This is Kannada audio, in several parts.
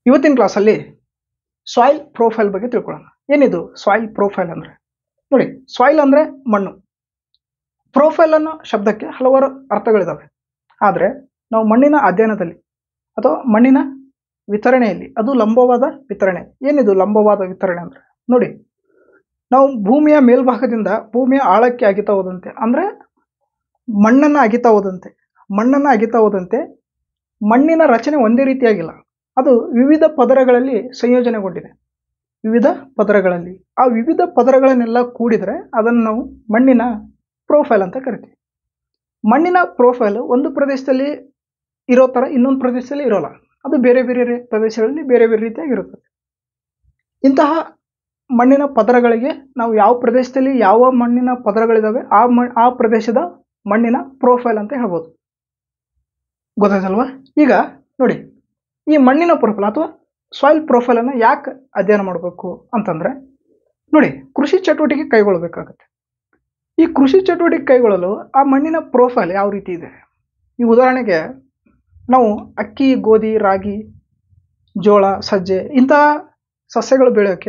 ಇವತ್ತಿನ ಕ್ಲಾಸಲ್ಲಿ ಸಾಯಿಲ್ ಪ್ರೊಫೈಲ್ ಬಗ್ಗೆ ತಿಳ್ಕೊಳ್ಳೋಣ ಏನಿದು ಸಾಯಿಲ್ ಪ್ರೊಫೈಲ್ ಅಂದರೆ ನೋಡಿ ಸಾಯಿಲ್ ಅಂದರೆ ಮಣ್ಣು ಪ್ರೊಫೈಲ್ ಅನ್ನೋ ಶಬ್ದಕ್ಕೆ ಹಲವಾರು ಅರ್ಥಗಳಿದಾವೆ ಆದರೆ ನಾವು ಮಣ್ಣಿನ ಅಧ್ಯಯನದಲ್ಲಿ ಅಥವಾ ಮಣ್ಣಿನ ವಿತರಣೆಯಲ್ಲಿ ಅದು ಲಂಬವಾದ ವಿತರಣೆ ಏನಿದು ಲಂಬವಾದ ವಿತರಣೆ ಅಂದರೆ ನೋಡಿ ನಾವು ಭೂಮಿಯ ಮೇಲ್ಭಾಗದಿಂದ ಭೂಮಿಯ ಆಳಕ್ಕೆ ಅಗಿತಾ ಹೋದಂತೆ ಅಂದರೆ ಮಣ್ಣನ್ನು ಅಗಿತಾ ಹೋದಂತೆ ಮಣ್ಣನ್ನು ಅಗಿತಾ ಹೋದಂತೆ ಮಣ್ಣಿನ ರಚನೆ ಒಂದೇ ರೀತಿಯಾಗಿಲ್ಲ ಅದು ವಿವಿಧ ಪದರಗಳಲ್ಲಿ ಸಂಯೋಜನೆಗೊಂಡಿದೆ ವಿವಿಧ ಪದರಗಳಲ್ಲಿ ಆ ವಿವಿಧ ಪದರಗಳನ್ನೆಲ್ಲ ಕೂಡಿದರೆ ಅದನ್ನು ನಾವು ಮಣ್ಣಿನ ಪ್ರೊಫೈಲ್ ಅಂತ ಕರಿತೀವಿ ಮಣ್ಣಿನ ಪ್ರೊಫೈಲ್ ಒಂದು ಪ್ರದೇಶದಲ್ಲಿ ಇರೋ ಥರ ಇನ್ನೊಂದು ಪ್ರದೇಶದಲ್ಲಿ ಇರೋಲ್ಲ ಅದು ಬೇರೆ ಬೇರೆ ರೇ- ಪ್ರದೇಶಗಳಲ್ಲಿ ಬೇರೆ ಬೇರೆ ರೀತಿಯಾಗಿರುತ್ತದೆ ಇಂತಹ ಮಣ್ಣಿನ ಪದರಗಳಿಗೆ ನಾವು ಯಾವ ಪ್ರದೇಶದಲ್ಲಿ ಯಾವ ಮಣ್ಣಿನ ಪದರಗಳಿದಾವೆ ಆ ಮ ಆ ಪ್ರದೇಶದ ಮಣ್ಣಿನ ಪ್ರೊಫೈಲ್ ಅಂತ ಹೇಳ್ಬೋದು ಗೊತ್ತಾಯ್ತಲ್ವಾ ಈಗ ನೋಡಿ ಈ ಮಣ್ಣಿನ ಪ್ರೊಫೈಲ್ ಅಥವಾ ಸಾಯಿಲ್ ಪ್ರೊಫೈಲನ್ನು ಯಾಕೆ ಅಧ್ಯಯನ ಮಾಡಬೇಕು ಅಂತಂದರೆ ನೋಡಿ ಕೃಷಿ ಚಟುವಟಿಕೆ ಕೈಗೊಳ್ಳಬೇಕಾಗತ್ತೆ ಈ ಕೃಷಿ ಚಟುವಟಿಕೆ ಕೈಗೊಳ್ಳಲು ಆ ಮಣ್ಣಿನ ಪ್ರೊಫೈಲ್ ಯಾವ ರೀತಿ ಇದೆ ಈ ಉದಾಹರಣೆಗೆ ನಾವು ಅಕ್ಕಿ ಗೋಧಿ ರಾಗಿ ಜೋಳ ಸಜ್ಜೆ ಇಂತಹ ಸಸ್ಯಗಳು ಬೆಳೆಯೋಕ್ಕೆ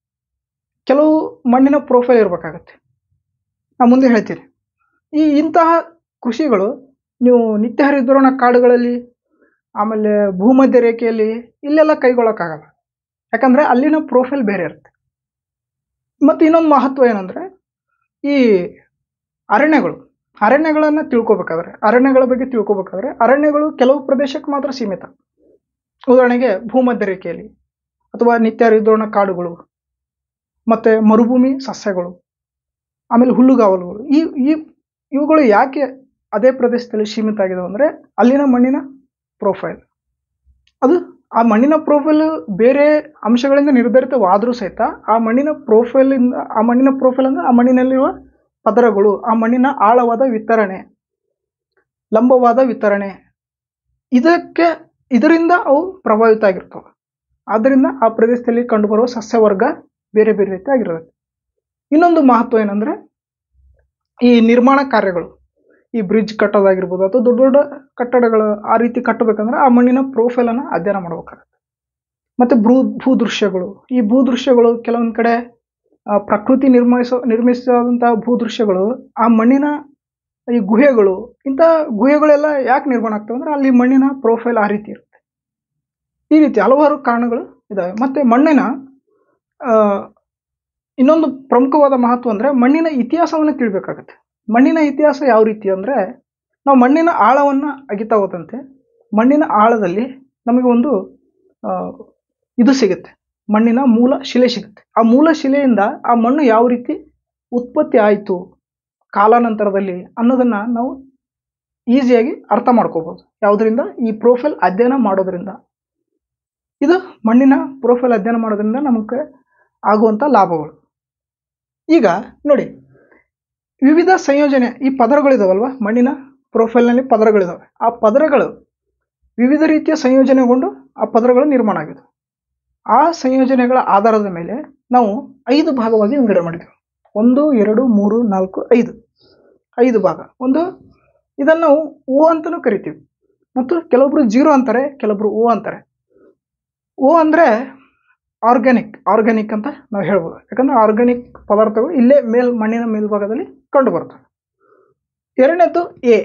ಕೆಲವು ಮಣ್ಣಿನ ಪ್ರೊಫೈಲ್ ಇರಬೇಕಾಗತ್ತೆ ನಾನು ಮುಂದೆ ಹೇಳ್ತೀನಿ ಈ ಇಂತಹ ಕೃಷಿಗಳು ನೀವು ನಿತ್ಯ ಹರಿದ್ರೋಣ ಕಾಡುಗಳಲ್ಲಿ ಆಮೇಲೆ ಭೂಮಧ್ಯ ರೇಖೆಯಲ್ಲಿ ಇಲ್ಲೆಲ್ಲ ಕೈಗೊಳ್ಳೋಕ್ಕಾಗಲ್ಲ ಯಾಕಂದರೆ ಅಲ್ಲಿನ ಪ್ರೊಫೈಲ್ ಬೇರೆ ಇರುತ್ತೆ ಮತ್ತು ಇನ್ನೊಂದು ಮಹತ್ವ ಏನಂದರೆ ಈ ಅರಣ್ಯಗಳು ಅರಣ್ಯಗಳನ್ನು ತಿಳ್ಕೊಬೇಕಾದ್ರೆ ಅರಣ್ಯಗಳ ಬಗ್ಗೆ ತಿಳ್ಕೊಬೇಕಾದ್ರೆ ಅರಣ್ಯಗಳು ಕೆಲವು ಪ್ರದೇಶಕ್ಕೆ ಮಾತ್ರ ಸೀಮಿತ ಉದಾಹರಣೆಗೆ ಭೂಮಧ್ಯ ರೇಖೆಯಲ್ಲಿ ಅಥವಾ ನಿತ್ಯ ಹರಿದ್ರೋಣ ಕಾಡುಗಳು ಮತ್ತು ಮರುಭೂಮಿ ಸಸ್ಯಗಳು ಆಮೇಲೆ ಹುಲ್ಲುಗಾವಲುಗಳು ಈ ಈ ಇವುಗಳು ಯಾಕೆ ಅದೇ ಪ್ರದೇಶದಲ್ಲಿ ಸೀಮಿತ ಆಗಿದಾವೆ ಅಂದರೆ ಅಲ್ಲಿನ ಮಣ್ಣಿನ ಪ್ರೊಫೈಲ್ ಅದು ಆ ಮಣ್ಣಿನ ಪ್ರೊಫೈಲ್ ಬೇರೆ ಅಂಶಗಳಿಂದ ನಿರ್ಧರಿತವಾದರೂ ಸಹಿತ ಆ ಮಣ್ಣಿನ ಪ್ರೊಫೈಲಿಂದ ಆ ಮಣ್ಣಿನ ಪ್ರೊಫೈಲ್ ಅಂದರೆ ಆ ಮಣ್ಣಿನಲ್ಲಿರುವ ಪದರಗಳು ಆ ಮಣ್ಣಿನ ಆಳವಾದ ವಿತರಣೆ ಲಂಬವಾದ ವಿತರಣೆ ಇದಕ್ಕೆ ಇದರಿಂದ ಅವು ಪ್ರಭಾವಿತ ಆಗಿರ್ತವೆ ಆದ್ದರಿಂದ ಆ ಪ್ರದೇಶದಲ್ಲಿ ಕಂಡುಬರುವ ಸಸ್ಯವರ್ಗ ಬೇರೆ ಬೇರೆ ರೀತಿ ಆಗಿರುತ್ತೆ ಇನ್ನೊಂದು ಮಹತ್ವ ಏನಂದರೆ ಈ ನಿರ್ಮಾಣ ಕಾರ್ಯಗಳು ಈ ಬ್ರಿಡ್ಜ್ ಕಟ್ಟೋದಾಗಿರ್ಬೋದು ಅಥವಾ ದೊಡ್ಡ ದೊಡ್ಡ ಕಟ್ಟಡಗಳು ಆ ರೀತಿ ಕಟ್ಟಬೇಕಂದ್ರೆ ಆ ಮಣ್ಣಿನ ಪ್ರೊಫೈಲನ್ನು ಅಧ್ಯಯನ ಮಾಡಬೇಕಾಗುತ್ತೆ ಮತ್ತು ಭೂ ಭೂದೃಶ್ಯಗಳು ಈ ಭೂದೃಶ್ಯಗಳು ಕೆಲವೊಂದು ಕಡೆ ಆ, ಪ್ರಕೃತಿ ನಿರ್ಮಿಸೋ ನಿರ್ಮಿಸಿದಂಥ ಭೂದೃಶ್ಯಗಳು ಆ ಮಣ್ಣಿನ ಈ ಗುಹೆಗಳು ಇಂಥ ಗುಹೆಗಳೆಲ್ಲ ಯಾಕೆ ನಿರ್ಮಾಣ ಆಗ್ತವೆ ಅಂದರೆ ಅಲ್ಲಿ ಮಣ್ಣಿನ ಪ್ರೊಫೈಲ್ ಆ ರೀತಿ ಇರುತ್ತೆ ಈ ರೀತಿ ಹಲವಾರು ಕಾರಣಗಳು ಇದ್ದಾವೆ ಮತ್ತು ಮಣ್ಣಿನ ಆ, ಇನ್ನೊಂದು ಪ್ರಮುಖವಾದ ಮಹತ್ವ ಅಂದರೆ ಮಣ್ಣಿನ ಇತಿಹಾಸವನ್ನು ತಿಳ್ಬೇಕಾಗತ್ತೆ ಮಣ್ಣಿನ ಇತಿಹಾಸ ಯಾವ ರೀತಿ ಅಂದರೆ ನಾವು ಮಣ್ಣಿನ ಆಳವನ್ನು ಅಗಿತಾ ಹೋದಂತೆ ಮಣ್ಣಿನ ಆಳದಲ್ಲಿ ನಮಗೆ ಒಂದು ಆ, ಇದು ಸಿಗುತ್ತೆ ಮಣ್ಣಿನ ಮೂಲ ಶಿಲೆ ಸಿಗುತ್ತೆ ಆ ಮೂಲ ಶಿಲೆಯಿಂದ ಆ ಮಣ್ಣು ಯಾವ ರೀತಿ ಉತ್ಪತ್ತಿ ಆಯಿತು ಕಾಲಾನಂತರದಲ್ಲಿ ಅನ್ನೋದನ್ನು ನಾವು ಈಸಿಯಾಗಿ ಅರ್ಥ ಮಾಡ್ಕೋಬೋದು ಯಾವುದರಿಂದ ಈ ಪ್ರೊಫೈಲ್ ಅಧ್ಯಯನ ಮಾಡೋದ್ರಿಂದ ಇದು ಮಣ್ಣಿನ ಪ್ರೊಫೈಲ್ ಅಧ್ಯಯನ ಮಾಡೋದ್ರಿಂದ ನಮಗೆ ಆಗುವಂಥ ಲಾಭಗಳು ಈಗ ನೋಡಿ ವಿವಿಧ ಸಂಯೋಜನೆ ಈ ಪದರಗಳಿದಾವಲ್ವ ಮಣ್ಣಿನ ಪ್ರೊಫೈಲ್ನಲ್ಲಿ ಪದರಗಳಿದಾವೆ ಆ ಪದರಗಳು ವಿವಿಧ ರೀತಿಯ ಸಂಯೋಜನೆಗೊಂಡು ಆ ಪದರಗಳು ನಿರ್ಮಾಣ ಆಗಿದೆ ಆ ಸಂಯೋಜನೆಗಳ ಆಧಾರದ ಮೇಲೆ ನಾವು ಐದು ಭಾಗವಾಗಿ ವಿಂಗಡಣೆ ಮಾಡಿದ್ದೇವೆ ಒಂದು ಎರಡು ಮೂರು ನಾಲ್ಕು ಐದು ಐದು ಭಾಗ ಒಂದು ಇದನ್ನು ನಾವು ಓ ಅಂತಲೂ ಕರಿತೀವಿ ಮತ್ತು ಕೆಲವೊಬ್ರು ಜೀರೋ ಅಂತಾರೆ ಕೆಲವೊಬ್ರು ಓ ಅಂತಾರೆ ಓ ಅಂದರೆ ಆರ್ಗ್ಯಾನಿಕ್ ಆರ್ಗ್ಯಾನಿಕ್ ಅಂತ ನಾವು ಹೇಳ್ಬೋದು ಯಾಕಂದರೆ ಆರ್ಗ್ಯಾನಿಕ್ ಪದಾರ್ಥಗಳು ಇಲ್ಲೇ ಮೇಲ್ ಮಣ್ಣಿನ ಮೇಲ್ಭಾಗದಲ್ಲಿ ಕಂಡು ಬರ್ತವೆ ಎರಡನೇದು ಎ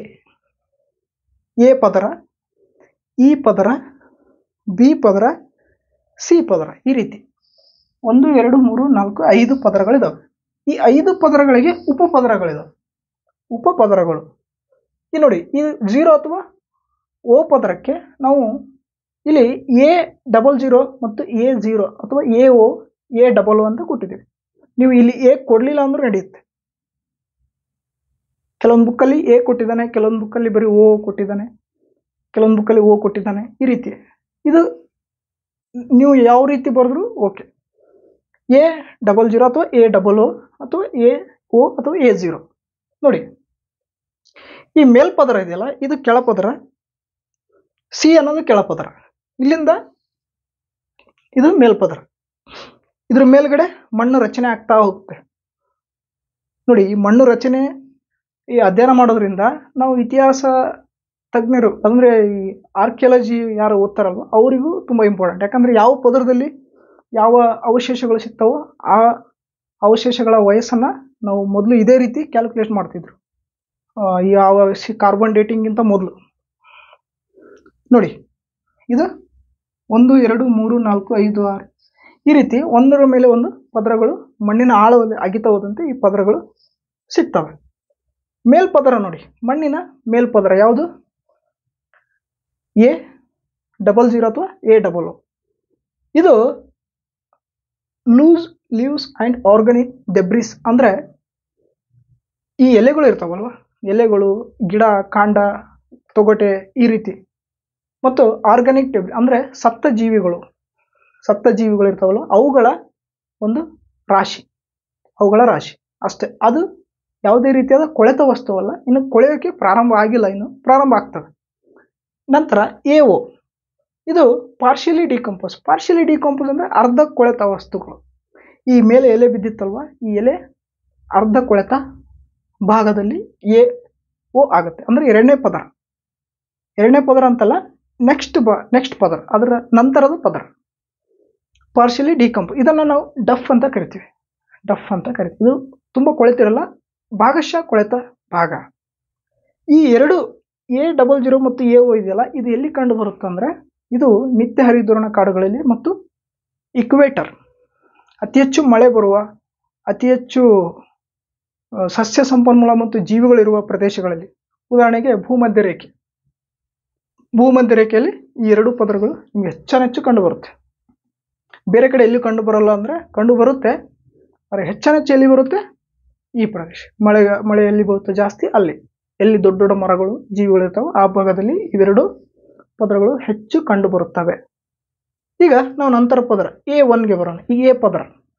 ಎ ಪದರ ಇ ಪದರ ಬಿ ಪದರ ಸಿ ಪದರ ಈ ರೀತಿ ಒಂದು ಎರಡು ಮೂರು ನಾಲ್ಕು ಐದು ಪದರಗಳಿದಾವೆ ಈ ಐದು ಪದರಗಳಿಗೆ ಉಪಪದರಗಳಿದಾವೆ ಉಪಪದರಗಳು ಈ ನೋಡಿ ಈ ಜೀರೋ ಅಥವಾ ಓ ಪದರಕ್ಕೆ ನಾವು ಇಲ್ಲಿ ಎ ಡಬಲ್ ಜೀರೋ ಮತ್ತು ಎ ಜೀರೋ ಅಥವಾ A O A double O ಅಂತ ಕೊಟ್ಟಿದ್ದೀವಿ ನೀವು ಇಲ್ಲಿ ಎ ಕೊಡಲಿಲ್ಲ ಅಂದ್ರೂ ನಡೆಯುತ್ತೆ ಕೆಲವೊಂದು ಬುಕ್ಕಲ್ಲಿ ಎ ಕೊಟ್ಟಿದ್ದಾನೆ ಕೆಲವೊಂದು ಬುಕ್ಕಲ್ಲಿ ಬರೀ ಓ ಕೊಟ್ಟಿದ್ದಾನೆ ಕೆಲವೊಂದು ಬುಕ್ಕಲ್ಲಿ ಓ ಕೊಟ್ಟಿದ್ದಾನೆ ಈ ರೀತಿ ಇದು ನೀವು ಯಾವ ರೀತಿ ಬರೆದ್ರು ಓಕೆ ಎ ಡಬಲ್ ಜೀರೋ ಅಥವಾ ಎ ಡಬಲ್ ಓ ಅಥವಾ ಎ ಓ ಅಥವಾ ಎ ಜೀರೋ ನೋಡಿ ಈ ಮೇಲ್ಪದರ ಇದೆಯಲ್ಲ ಇದು ಕೆಳಪದರ ಸಿ ಅನ್ನೋದು ಕೆಳಪದರ ಇಲ್ಲಿಂದ ಇದು ಮೇಲ್ಪದರ ಇದ್ರ ಮೇಲ್ಗಡೆ ಮಣ್ಣು ರಚನೆ ಆಗ್ತಾ ಹೋಗುತ್ತೆ ನೋಡಿ ಈ ಮಣ್ಣು ರಚನೆ ಈ ಅಧ್ಯಯನ ಮಾಡೋದ್ರಿಂದ ನಾವು ಇತಿಹಾಸ ತಜ್ಞರು ಅಂದರೆ ಈ ಆರ್ಕಿಯಾಲಜಿ ಯಾರು ಓದ್ತಾರಲ್ವ ಅವರಿಗೂ ತುಂಬ ಇಂಪಾರ್ಟೆಂಟ್ ಯಾಕಂದರೆ ಯಾವ ಪದರದಲ್ಲಿ ಯಾವ ಅವಶೇಷಗಳು ಸಿಗ್ತಾವೋ ಆ ಅವಶೇಷಗಳ ವಯಸ್ಸನ್ನು ನಾವು ಮೊದಲು ಇದೇ ರೀತಿ ಕ್ಯಾಲ್ಕುಲೇಟ್ ಮಾಡ್ತಿದ್ರು ಆ, ಯಾವ ಕಾರ್ಬನ್ ಡೇಟಿಂಗಿಂತ ಮೊದಲು ನೋಡಿ ಇದು ಒಂದು ಎರಡು ಮೂರು ನಾಲ್ಕು ಐದು ಆರು ಈ ರೀತಿ ಒಂದರ ಮೇಲೆ ಒಂದು ಪದರಗಳು ಮಣ್ಣಿನ ಆಳದಲ್ಲಿ ಅಗಿತಾ ಹೋದಂತೆ ಈ ಪದರಗಳು ಸಿಗ್ತವೆ ಮೇಲ್ಪದರ ನೋಡಿ ಮಣ್ಣಿನ ಮೇಲ್ಪದರ ಯಾವುದು ಎ ಡಬಲ್ ಜೀರೋ ಅಥವಾ ಎ ಡಬಲ್ ಇದು loose leaves and organic debris ಅಂದರೆ ಈ ಎಲೆಗಳು ಇರ್ತಾವಲ್ವ ಎಲೆಗಳು ಗಿಡ ಕಾಂಡ ತೊಗಟೆ ಈ ರೀತಿ ಮತ್ತು ಆರ್ಗಾನಿಕ್ ಡೆಬ್ರಿ ಅಂದರೆ ಸತ್ತ ಜೀವಿಗಳು ಸತ್ತ ಜೀವಿಗಳು ಇರ್ತಾವಲ್ಲ ಅವುಗಳ ಒಂದು ರಾಶಿ ಅವುಗಳ ರಾಶಿ ಅಷ್ಟೇ ಅದು ಯಾವುದೇ ರೀತಿಯಾದ ಕೊಳೆತ ವಸ್ತುವಲ್ಲ ಇನ್ನು ಕೊಳೆಯೋಕ್ಕೆ ಪ್ರಾರಂಭ ಆಗಿಲ್ಲ ಇನ್ನು ಪ್ರಾರಂಭ ಆಗ್ತದೆ ನಂತರ ಎ ಒ ಇದು ಪಾರ್ಷಿಯಲಿ ಡಿಕಂಪೋಸ್ ಪಾರ್ಷಿಯಲಿ ಡಿಕಂಪೋಸ್ ಅಂದರೆ ಅರ್ಧ ಕೊಳೆತ ವಸ್ತುಗಳು ಈ ಮೇಲೆ ಎಲೆ ಬಿದ್ದಿತ್ತಲ್ವ ಈ ಎಲೆ ಅರ್ಧ ಕೊಳೆತ ಭಾಗದಲ್ಲಿ ಎ ಓ ಆಗುತ್ತೆ ಅಂದರೆ ಎರಡನೇ ಪದರ ಎರಡನೇ ಪದರ ಅಂತಲ್ಲ ನೆಕ್ಸ್ಟ್ ಬ ನೆಕ್ಸ್ಟ್ ಪದರ ಅದರ ನಂತರದ ಪದರ ಪಾರ್ಷಿಯಲಿ ಡಿಕಂಪ್ ಇದನ್ನು ನಾವು ಡಫ್ ಅಂತ ಕರಿತೀವಿ ಡಫ್ ಅಂತ ಕರಿತೀವಿ ಇದು ತುಂಬ ಕೊಳೆತಿರಲ್ಲ ಭಾಗಶಃ ಕೊಳೆತ ಭಾಗ ಈ ಎರಡು ಎ ಡಬಲ್ ಜೀರೋ ಮತ್ತು ಎ ಓ ಇದೆಯಲ್ಲ ಇದು ಎಲ್ಲಿ ಕಂಡು ಬರುತ್ತೆ ಅಂದರೆ ಇದು ನಿತ್ಯ ಹರಿದ್ವರ್ಣ ಕಾಡುಗಳಲ್ಲಿ ಮತ್ತು ಇಕ್ವೇಟರ್ ಅತಿ ಹೆಚ್ಚು ಮಳೆ ಬರುವ ಅತಿ ಹೆಚ್ಚು ಆ, ಸಸ್ಯ ಸಂಪನ್ಮೂಲ ಮತ್ತು ಜೀವಿಗಳಿರುವ ಪ್ರದೇಶಗಳಲ್ಲಿ ಉದಾಹರಣೆಗೆ ಭೂಮಧ್ಯ ರೇಖೆ ಭೂಮಧ್ಯ ರೇಖೆಯಲ್ಲಿ ಈ ಎರಡು ಪದರಗಳು ನಿಮಗೆ ಹೆಚ್ಚೆಚ್ಚು ಕಂಡು ಬರುತ್ತೆ ಬೇರೆ ಕಡೆ ಎಲ್ಲಿ ಕಂಡು ಬರಲ್ಲ ಅಂದರೆ ಕಂಡು ಬರುತ್ತೆ ಆದರೆ ಹೆಚ್ಚೆಚ್ಚು ಎಲ್ಲಿ ಬರುತ್ತೆ ಈ ಪ್ರದೇಶ ಮಳೆ ಮಳೆ ಎಲ್ಲಿ ಬರುತ್ತೆ ಜಾಸ್ತಿ ಅಲ್ಲಿ ಎಲ್ಲಿ ದೊಡ್ಡ ದೊಡ್ಡ ಮರಗಳು ಜೀವಿಗಳು ಇರ್ತಾವೆ ಆ ಭಾಗದಲ್ಲಿ ಇವೆರಡು ಪದರಗಳು ಹೆಚ್ಚು ಕಂಡು ಬರುತ್ತವೆ ಈಗ ನಾವು ನಂತರ ಪದರ ಎ ಒನ್ಗೆ ಬರೋಣ ಈ ಎ ಪದರ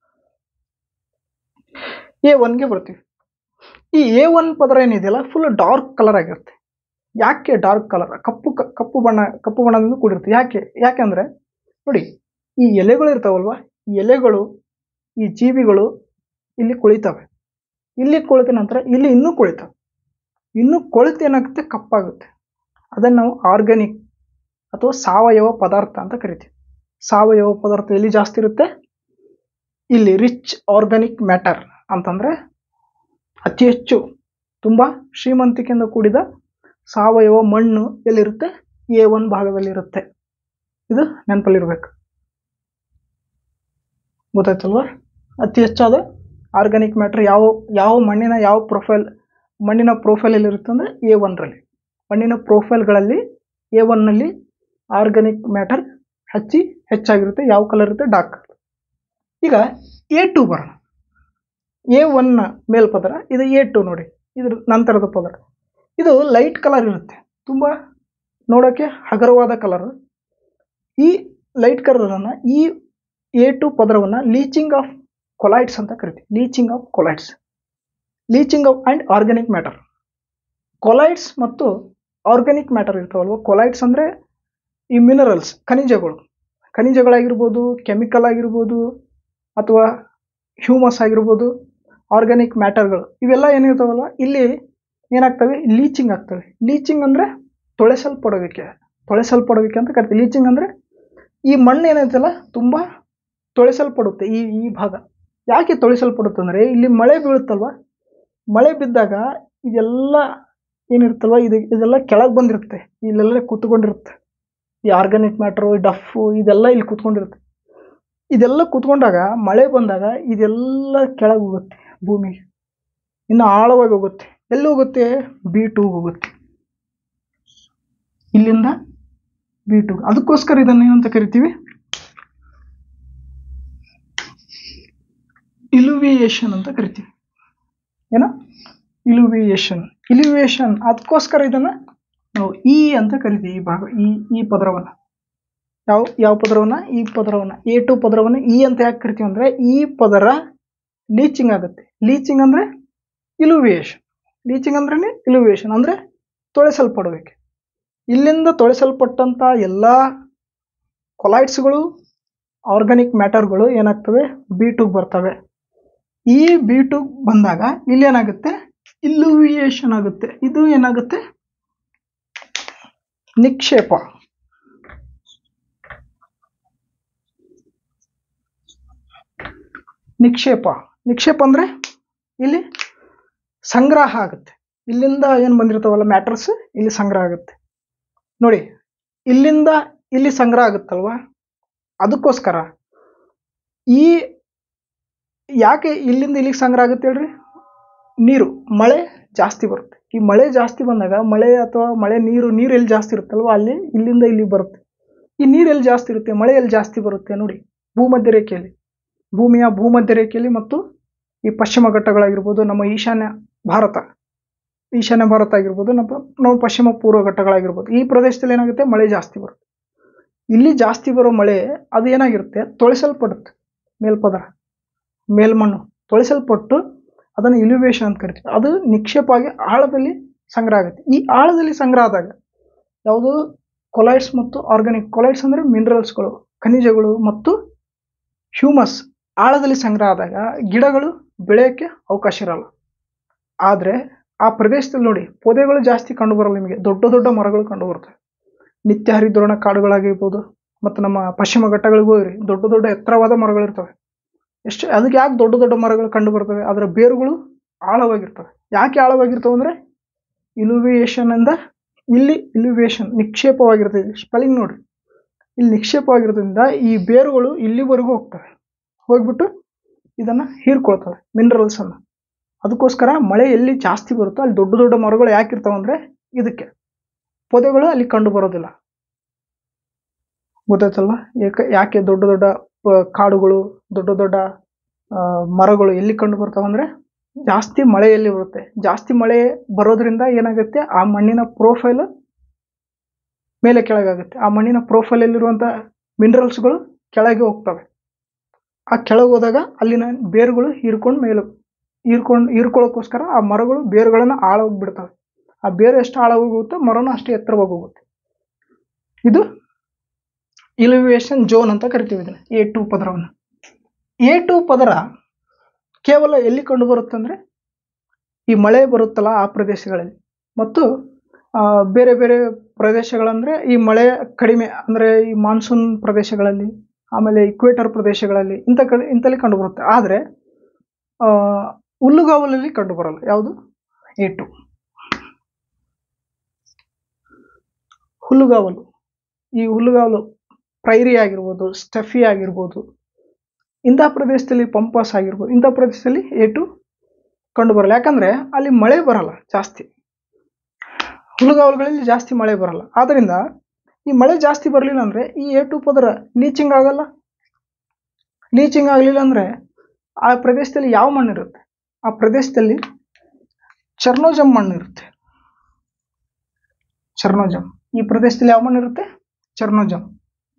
ಎ ಒನ್ಗೆ ಬರ್ತೀವಿ ಈ ಎ ಒನ್ ಪದರ ಏನಿದೆಯಲ್ಲ ಫುಲ್ ಡಾರ್ಕ್ ಕಲರ್ ಆಗಿರುತ್ತೆ ಯಾಕೆ ಡಾರ್ಕ್ ಕಲರ್ ಕಪ್ಪು ಕ- ಕಪ್ಪು ಬಣ್ಣ ಕಪ್ಪು ಬಣ್ಣದಿಂದ ಕೂಡಿರುತ್ತೆ ಯಾಕೆ ಯಾಕೆಂದ್ರೆ ನೋಡಿ ಈ ಎಲೆಗಳು ಇರ್ತಾವಲ್ವ ಈ ಎಲೆಗಳು ಈ ಜೀವಿಗಳು ಇಲ್ಲಿ ಕುಳಿತವೆ ಇಲ್ಲಿ ಕುಳಿತ ನಂತರ ಇಲ್ಲಿ ಇನ್ನೂ ಕುಳಿತವೆ ಇನ್ನೂ ಕೊಳಿತು ಏನಾಗುತ್ತೆ ಕಪ್ಪಾಗುತ್ತೆ ಅದನ್ನು ನಾವು ಆರ್ಗ್ಯಾನಿಕ್ ಅಥವಾ ಸಾವಯವ ಪದಾರ್ಥ ಅಂತ ಕರಿತೀವಿ ಸಾವಯವ ಪದಾರ್ಥ ಎಲ್ಲಿ ಜಾಸ್ತಿ ಇರುತ್ತೆ ಇಲ್ಲಿ ರಿಚ್ ಆರ್ಗಾನಿಕ್ ಮ್ಯಾಟರ್ ಅಂತಂದರೆ ಅತಿ ಹೆಚ್ಚು ತುಂಬ ಶ್ರೀಮಂತಿಕೆಯಿಂದ ಕೂಡಿದ ಸಾವಯವ ಮಣ್ಣು ಎಲ್ಲಿರುತ್ತೆ ಎ ಒನ್ ಭಾಗದಲ್ಲಿರುತ್ತೆ ಇದು ನೆನಪಲ್ಲಿರ್ಬೇಕು ಗೊತ್ತಾಯ್ತಲ್ವಾ ಅತಿ ಹೆಚ್ಚಾದ ಆರ್ಗಾನಿಕ್ ಮ್ಯಾಟ್ರ್ ಯಾವ ಯಾವ ಮಣ್ಣಿನ ಯಾವ ಪ್ರೊಫೈಲ್ ಮಣ್ಣಿನ ಪ್ರೊಫೈಲ್ ಎಲ್ಲಿರುತ್ತೆ ಅಂದರೆ ಎ ಒನ್ರಲ್ಲಿ ಮಣ್ಣಿನ ಪ್ರೊಫೈಲ್ಗಳಲ್ಲಿ ಎ ಒನ್ನಲ್ಲಿ ಆರ್ಗಾನಿಕ್ ಮ್ಯಾಟರ್ ಹಚ್ಚಿ ಹೆಚ್ಚಾಗಿರುತ್ತೆ ಯಾವ ಕಲರ್ ಇರುತ್ತೆ ಡಾರ್ಕ್ ಕಲರ್ ಈಗ ಎ ಟು ಬರೋಣ ಎ ಒನ್ನ ಮೇಲ್ಪದರ ಇದು ಎ ಟು ನೋಡಿ ಇದ್ರ ನಂತರದ ಪದರ ಇದು ಲೈಟ್ ಕಲರ್ ಇರುತ್ತೆ ತುಂಬ ನೋಡೋಕ್ಕೆ ಹಗರವಾದ ಕಲರ್ ಈ ಲೈಟ್ ಕಲರನ್ನು ಈ ಎ ಟು ಪದರವನ್ನು ಲೀಚಿಂಗ್ ಆಫ್ ಕೊಲೈಟ್ಸ್ ಅಂತ ಕರಿತೀವಿ leaching of colloids leaching of and organic matter colloids ಮತ್ತು ಆರ್ಗ್ಯಾನಿಕ್ ಮ್ಯಾಟರ್ ಇರ್ತಾವಲ್ವ ಕೊಲೈಟ್ಸ್ ಅಂದರೆ ಈ ಮಿನರಲ್ಸ್ ಖನಿಜಗಳು ಖನಿಜಗಳಾಗಿರ್ಬೋದು ಕೆಮಿಕಲ್ ಆಗಿರ್ಬೋದು ಅಥವಾ ಹ್ಯೂಮಸ್ ಆಗಿರ್ಬೋದು ಆರ್ಗ್ಯಾನಿಕ್ ಮ್ಯಾಟರ್ಗಳು ಇವೆಲ್ಲ ಏನಿರ್ತಾವಲ್ಲ ಇಲ್ಲಿ ಏನಾಗ್ತವೆ ಲೀಚಿಂಗ್ ಆಗ್ತವೆ ಲೀಚಿಂಗ್ ಅಂದರೆ ತೊಳೆಸಲ್ಪಡುವಿಕೆ ತೊಳೆಸಲ್ಪಡುವಿಕೆ ಅಂತ ಕರಿತೀವಿ ಲೀಚಿಂಗ್ ಅಂದರೆ ಈ ಮಣ್ಣು ಏನೈತಲ್ಲ ತುಂಬ ತೊಳೆಸಲ್ಪಡುತ್ತೆ ಈ ಈ ಭಾಗ ಯಾಕೆ ತೊಳೆಸಲ್ಪಡುತ್ತೆ ಅಂದರೆ ಇಲ್ಲಿ ಮಳೆ ಬೀಳುತ್ತಲ್ವ ಮಳೆ ಬಿದ್ದಾಗ ಇದೆಲ್ಲ ಏನಿರುತ್ತಲ್ವ ಇದು ಇದೆಲ್ಲ ಕೆಳಗೆ ಬಂದಿರುತ್ತೆ ಇಲ್ಲೆಲ್ಲ ಕೂತ್ಕೊಂಡಿರುತ್ತೆ ಈ ಆರ್ಗ್ಯಾನಿಕ್ ಮ್ಯಾಟ್ರು ಡಫು ಇದೆಲ್ಲ ಇಲ್ಲಿ ಕೂತ್ಕೊಂಡಿರುತ್ತೆ ಇದೆಲ್ಲ ಕೂತ್ಕೊಂಡಾಗ ಮಳೆ ಬಂದಾಗ ಇದೆಲ್ಲ ಕೆಳಗೆ ಹೋಗುತ್ತೆ ಭೂಮಿಗೆ ಇನ್ನು ಆಳವಾಗಿ ಹೋಗುತ್ತೆ ಎಲ್ಲಿ ಹೋಗುತ್ತೆ ಬಿ ಟೂಗೆ ಹೋಗುತ್ತೆ ಇಲ್ಲಿಂದ ಬಿ ಟು ಅದಕ್ಕೋಸ್ಕರ ಇದನ್ನು ಏನಂತ ಕರಿತೀವಿ ಇಲುವಿಯೇಷನ್ ಅಂತ ಕರಿತೀವಿ ಏನೋ ಇಲುವಿಯೇಷನ್ ಇಲಿವಿಯೇಷನ್ ಅದಕ್ಕೋಸ್ಕರ ಇದನ್ನು ನಾವು ಇ ಅಂತ ಕರಿತೀವಿ ಈ ಭಾಗ ಈ ಈ ಪದರವನ್ನು ಯಾವ ಯಾವ ಪದರವನ್ನು ಈ ಪದರವನ್ನು ಎ ಟು ಪದರವನ್ನು ಇ ಅಂತ ಯಾಕೆ ಕರಿತೀವಿ ಅಂದರೆ ಈ ಪದರ ಲೀಚಿಂಗ್ ಆಗುತ್ತೆ ಲೀಚಿಂಗ್ ಅಂದರೆ ಇಲುವಿಯೇಷನ್ ಲೀಚಿಂಗ್ ಅಂದ್ರೆ ಇಲುವಿಯೇಷನ್ ಅಂದರೆ ತೊಳೆಸಲ್ಪಡಬೇಕು ಇಲ್ಲಿಂದ ತೊಳೆಸಲ್ಪಟ್ಟಂಥ ಎಲ್ಲ ಕೊಲೈಟ್ಸ್ಗಳು ಆರ್ಗಾನಿಕ್ ಮ್ಯಾಟರ್ಗಳು ಏನಾಗ್ತವೆ ಬಿ ಟುಗೆ ಬರ್ತವೆ ಈ ಬಿ ಟು ಬಂದಾಗ ಇಲ್ಲಿ ಏನಾಗುತ್ತೆ ಇಲ್ಲುವಿಯೇಷನ್ ಆಗುತ್ತೆ ಇದು ಏನಾಗುತ್ತೆ ನಿಕ್ಷೇಪ ನಿಕ್ಷೇಪ ನಿಕ್ಷೇಪ ಅಂದ್ರೆ ಇಲ್ಲಿ ಸಂಗ್ರಹ ಆಗುತ್ತೆ ಇಲ್ಲಿಂದ ಏನು ಬಂದಿರ್ತಾವಲ್ಲ ಮ್ಯಾಟರ್ಸ್ ಇಲ್ಲಿ ಸಂಗ್ರಹ ಆಗುತ್ತೆ ನೋಡಿ ಇಲ್ಲಿಂದ ಇಲ್ಲಿ ಸಂಗ್ರಹ ಆಗುತ್ತಲ್ವಾ ಅದಕ್ಕೋಸ್ಕರ ಈ ಯಾಕೆ ಇಲ್ಲಿಂದ ಇಲ್ಲಿಗೆ ಸಂಗ್ರಹ ಆಗುತ್ತೆ ಹೇಳ್ರಿ ನೀರು ಮಳೆ ಜಾಸ್ತಿ ಬರುತ್ತೆ ಈ ಮಳೆ ಜಾಸ್ತಿ ಬಂದಾಗ ಮಳೆ ಅಥವಾ ಮಳೆ ನೀರು ನೀರು ಎಲ್ಲಿ ಜಾಸ್ತಿ ಇರುತ್ತಲ್ವ ಅಲ್ಲಿ ಇಲ್ಲಿಂದ ಇಲ್ಲಿಗೆ ಬರುತ್ತೆ ಈ ನೀರು ಎಲ್ಲಿ ಜಾಸ್ತಿ ಇರುತ್ತೆ ಮಳೆ ಎಲ್ಲಿ ಜಾಸ್ತಿ ಬರುತ್ತೆ ನೋಡಿ ಭೂಮಧ್ಯ ರೇಖೆಯಲ್ಲಿ ಭೂಮಿಯ ಭೂಮಧ್ಯ ರೇಖೆಯಲ್ಲಿ ಮತ್ತು ಈ ಪಶ್ಚಿಮ ಘಟ್ಟಗಳಾಗಿರ್ಬೋದು ನಮ್ಮ ಈಶಾನ್ಯ ಭಾರತ ಈಶಾನ್ಯ ಭಾರತ ಆಗಿರ್ಬೋದು ನಮ್ಮ ನಮ್ಮ ಪಶ್ಚಿಮ ಪೂರ್ವ ಘಟ್ಟಗಳಾಗಿರ್ಬೋದು ಈ ಪ್ರದೇಶದಲ್ಲಿ ಏನಾಗುತ್ತೆ ಮಳೆ ಜಾಸ್ತಿ ಬರುತ್ತೆ ಇಲ್ಲಿ ಜಾಸ್ತಿ ಬರೋ ಮಳೆ ಅದು ಏನಾಗಿರುತ್ತೆ ತೊಳಿಸಲ್ಪಡುತ್ತೆ ಮೇಲ್ಪದರ ಮೇಲ್ಮಣ್ಣು ತೊಳಿಸಲ್ಪಟ್ಟು ಅದನ್ನು ಇಲಿವೇಶನ್ ಅಂತ ಕರಿತೀವಿ ಅದು ನಿಕ್ಷೇಪ ಆಗಿ ಆಳದಲ್ಲಿ ಸಂಗ್ರಹ ಆಗುತ್ತೆ ಈ ಆಳದಲ್ಲಿ ಸಂಗ್ರಹ ಆದಾಗ ಯಾವುದು ಕೊಲೈಡ್ಸ್ ಮತ್ತು ಆರ್ಗಾನಿಕ್ ಕೊಲೈಡ್ಸ್ ಅಂದರೆ ಮಿನರಲ್ಸ್ಗಳು ಖನಿಜಗಳು ಮತ್ತು ಹ್ಯೂಮಸ್ ಆಳದಲ್ಲಿ ಸಂಗ್ರಹ ಆದಾಗ ಗಿಡಗಳು ಬೆಳೆಯೋಕ್ಕೆ ಅವಕಾಶ ಇರಲ್ಲ ಆದರೆ ಆ ಪ್ರದೇಶದಲ್ಲಿ ನೋಡಿ ಪೊದೆಗಳು ಜಾಸ್ತಿ ಕಂಡು ಬರಲ್ಲ ನಿಮಗೆ ದೊಡ್ಡ ದೊಡ್ಡ ಮರಗಳು ಕಂಡು ಬರ್ತವೆ ನಿತ್ಯ ಹರಿದ್ರೋಣ ಕಾಡುಗಳಾಗಿರ್ಬೋದು ಮತ್ತು ನಮ್ಮ ಪಶ್ಚಿಮ ಘಟ್ಟಗಳಿಗೂ ಹೋಗ್ರಿ ದೊಡ್ಡ ದೊಡ್ಡ ಎತ್ತರವಾದ ಮರಗಳಿರ್ತವೆ ಎಷ್ಟು ಅದಕ್ಕೆ ಯಾಕೆ ದೊಡ್ಡ ದೊಡ್ಡ ಮರಗಳು ಕಂಡು ಬರ್ತವೆ ಅದರ ಬೇರುಗಳು ಆಳವಾಗಿರ್ತವೆ ಯಾಕೆ ಆಳವಾಗಿರ್ತವೆ ಅಂದರೆ ಇಲುವೇಷನ್ ಇಂದ ಇಲ್ಲಿ ಇಲುವೇಷನ್ ನಿಕ್ಷೇಪವಾಗಿರ್ತದೆ ಸ್ಪೆಲ್ಲಿಂಗ್ ನೋಡಿ ಇಲ್ಲಿ ನಿಕ್ಷೇಪವಾಗಿರೋದ್ರಿಂದ ಈ ಬೇರುಗಳು ಇಲ್ಲಿವರೆಗೂ ಹೋಗ್ತವೆ ಹೋಗ್ಬಿಟ್ಟು ಇದನ್ನು ಹೀರ್ಕೊಳ್ತವೆ ಮಿನರಲ್ಸ್ ಅನ್ನು ಅದಕ್ಕೋಸ್ಕರ ಮಳೆ ಎಲ್ಲಿ ಜಾಸ್ತಿ ಬರುತ್ತೋ ಅಲ್ಲಿ ದೊಡ್ಡ ದೊಡ್ಡ ಮರಗಳು ಯಾಕೆ ಇರ್ತಾವೆ ಅಂದರೆ ಇದಕ್ಕೆ ಪೊದೆಗಳು ಅಲ್ಲಿ ಕಂಡು ಬರೋದಿಲ್ಲ ಗೊತ್ತಾಯ್ತಲ್ವ ಯಾಕೆ ಯಾಕೆ ದೊಡ್ಡ ದೊಡ್ಡ ಆ, ಕಾಡುಗಳು ದೊಡ್ಡ ದೊಡ್ಡ ಆ, ಮರಗಳು ಎಲ್ಲಿ ಕಂಡು ಬರ್ತಾವೆ ಅಂದರೆ ಜಾಸ್ತಿ ಮಳೆ ಎಲ್ಲಿ ಬರುತ್ತೆ ಜಾಸ್ತಿ ಮಳೆ ಬರೋದ್ರಿಂದ ಏನಾಗುತ್ತೆ ಆ ಮಣ್ಣಿನ ಪ್ರೊಫೈಲ್ ಮೇಲೆ ಕೆಳಗಾಗುತ್ತೆ ಆ ಮಣ್ಣಿನ ಪ್ರೊಫೈಲಲ್ಲಿರುವಂಥ ಮಿನರಲ್ಸ್ಗಳು ಕೆಳಗೆ ಹೋಗ್ತವೆ ಆ ಕೆಳಗೆ ಹೋದಾಗ ಅಲ್ಲಿನ ಬೇರುಗಳು ಹೀರ್ಕೊಂಡು ಮೇಲೆ ಹೀರ್ಕೊಂಡು ಹೀರ್ಕೊಳ್ಳೋಕ್ಕೋಸ್ಕರ ಆ ಮರಗಳು ಬೇರುಗಳನ್ನು ಆಳವಾಗಿ ಬಿಡ್ತವೆ ಆ ಬೇರು ಎಷ್ಟು ಆಳವಾಗಿ ಹೋಗುತ್ತೋ ಮರನೂ ಅಷ್ಟೇ ಎತ್ತರವಾಗಿ ಹೋಗುತ್ತೆ ಇದು ಇಲಿವೇಶನ್ ಜೋನ್ ಅಂತ ಕರಿತೀವಿ ಇದನ್ನು ಎ ಟು ಪದರವನ್ನು ಎ ಟು ಪದರ ಕೇವಲ ಎಲ್ಲಿ ಕಂಡು ಬರುತ್ತೆ ಅಂದರೆ ಈ ಮಳೆ ಬರುತ್ತಲ್ಲ ಆ ಪ್ರದೇಶಗಳಲ್ಲಿ ಮತ್ತು ಆ, ಬೇರೆ ಬೇರೆ ಪ್ರದೇಶಗಳಂದರೆ ಈ ಮಳೆ ಕಡಿಮೆ ಅಂದರೆ ಈ ಮಾನ್ಸೂನ್ ಪ್ರದೇಶಗಳಲ್ಲಿ ಆಮೇಲೆ ಇಕ್ವೇಟರ್ ಪ್ರದೇಶಗಳಲ್ಲಿ ಇಂಥ ಕಡೆ ಇಂಥಲ್ಲಿ ಕಂಡು ಬರುತ್ತೆ ಆದರೆ ಹುಲ್ಲುಗಾವಲಲ್ಲಿ ಕಂಡು ಬರಲ್ಲ ಯಾವುದು ಎ ಟು ಹುಲ್ಲುಗಾವಲು ಈ ಹುಲ್ಲುಗಾವಲು ಪ್ರೈರಿ ಆಗಿರ್ಬೋದು ಸ್ಟಫಿ ಆಗಿರ್ಬೋದು ಇಂಥ ಪ್ರದೇಶದಲ್ಲಿ ಪಂಪಾಸ್ ಆಗಿರ್ಬೋದು ಇಂಥ ಪ್ರದೇಶದಲ್ಲಿ ಎ ಟು ಕಂಡು ಬರಲ್ಲ ಯಾಕಂದರೆ ಅಲ್ಲಿ ಮಳೆ ಬರಲ್ಲ ಜಾಸ್ತಿ ಹುಲ್ಲುಗಾವಲುಗಳಲ್ಲಿ ಜಾಸ್ತಿ ಮಳೆ ಬರಲ್ಲ ಆದ್ದರಿಂದ ಈ ಮಳೆ ಜಾಸ್ತಿ ಬರಲಿಲ್ಲ ಅಂದರೆ ಈ ಎ ಟು ಪದರ ಲೀಚಿಂಗ್ ಆಗಲ್ಲ ಲೀಚಿಂಗ್ ಆಗಲಿಲ್ಲ ಅಂದರೆ ಆ ಪ್ರದೇಶದಲ್ಲಿ ಯಾವ ಮಣ್ಣು ಇರುತ್ತೆ ಆ ಪ್ರದೇಶದಲ್ಲಿ ಚರ್ನೋಜಮ್ ಮಣ್ಣು ಇರುತ್ತೆ ಚರ್ನೋಜಮ್ ಈ ಪ್ರದೇಶದಲ್ಲಿ ಯಾವ ಮಣ್ಣು ಇರುತ್ತೆ ಚರ್ನೋಜಮ್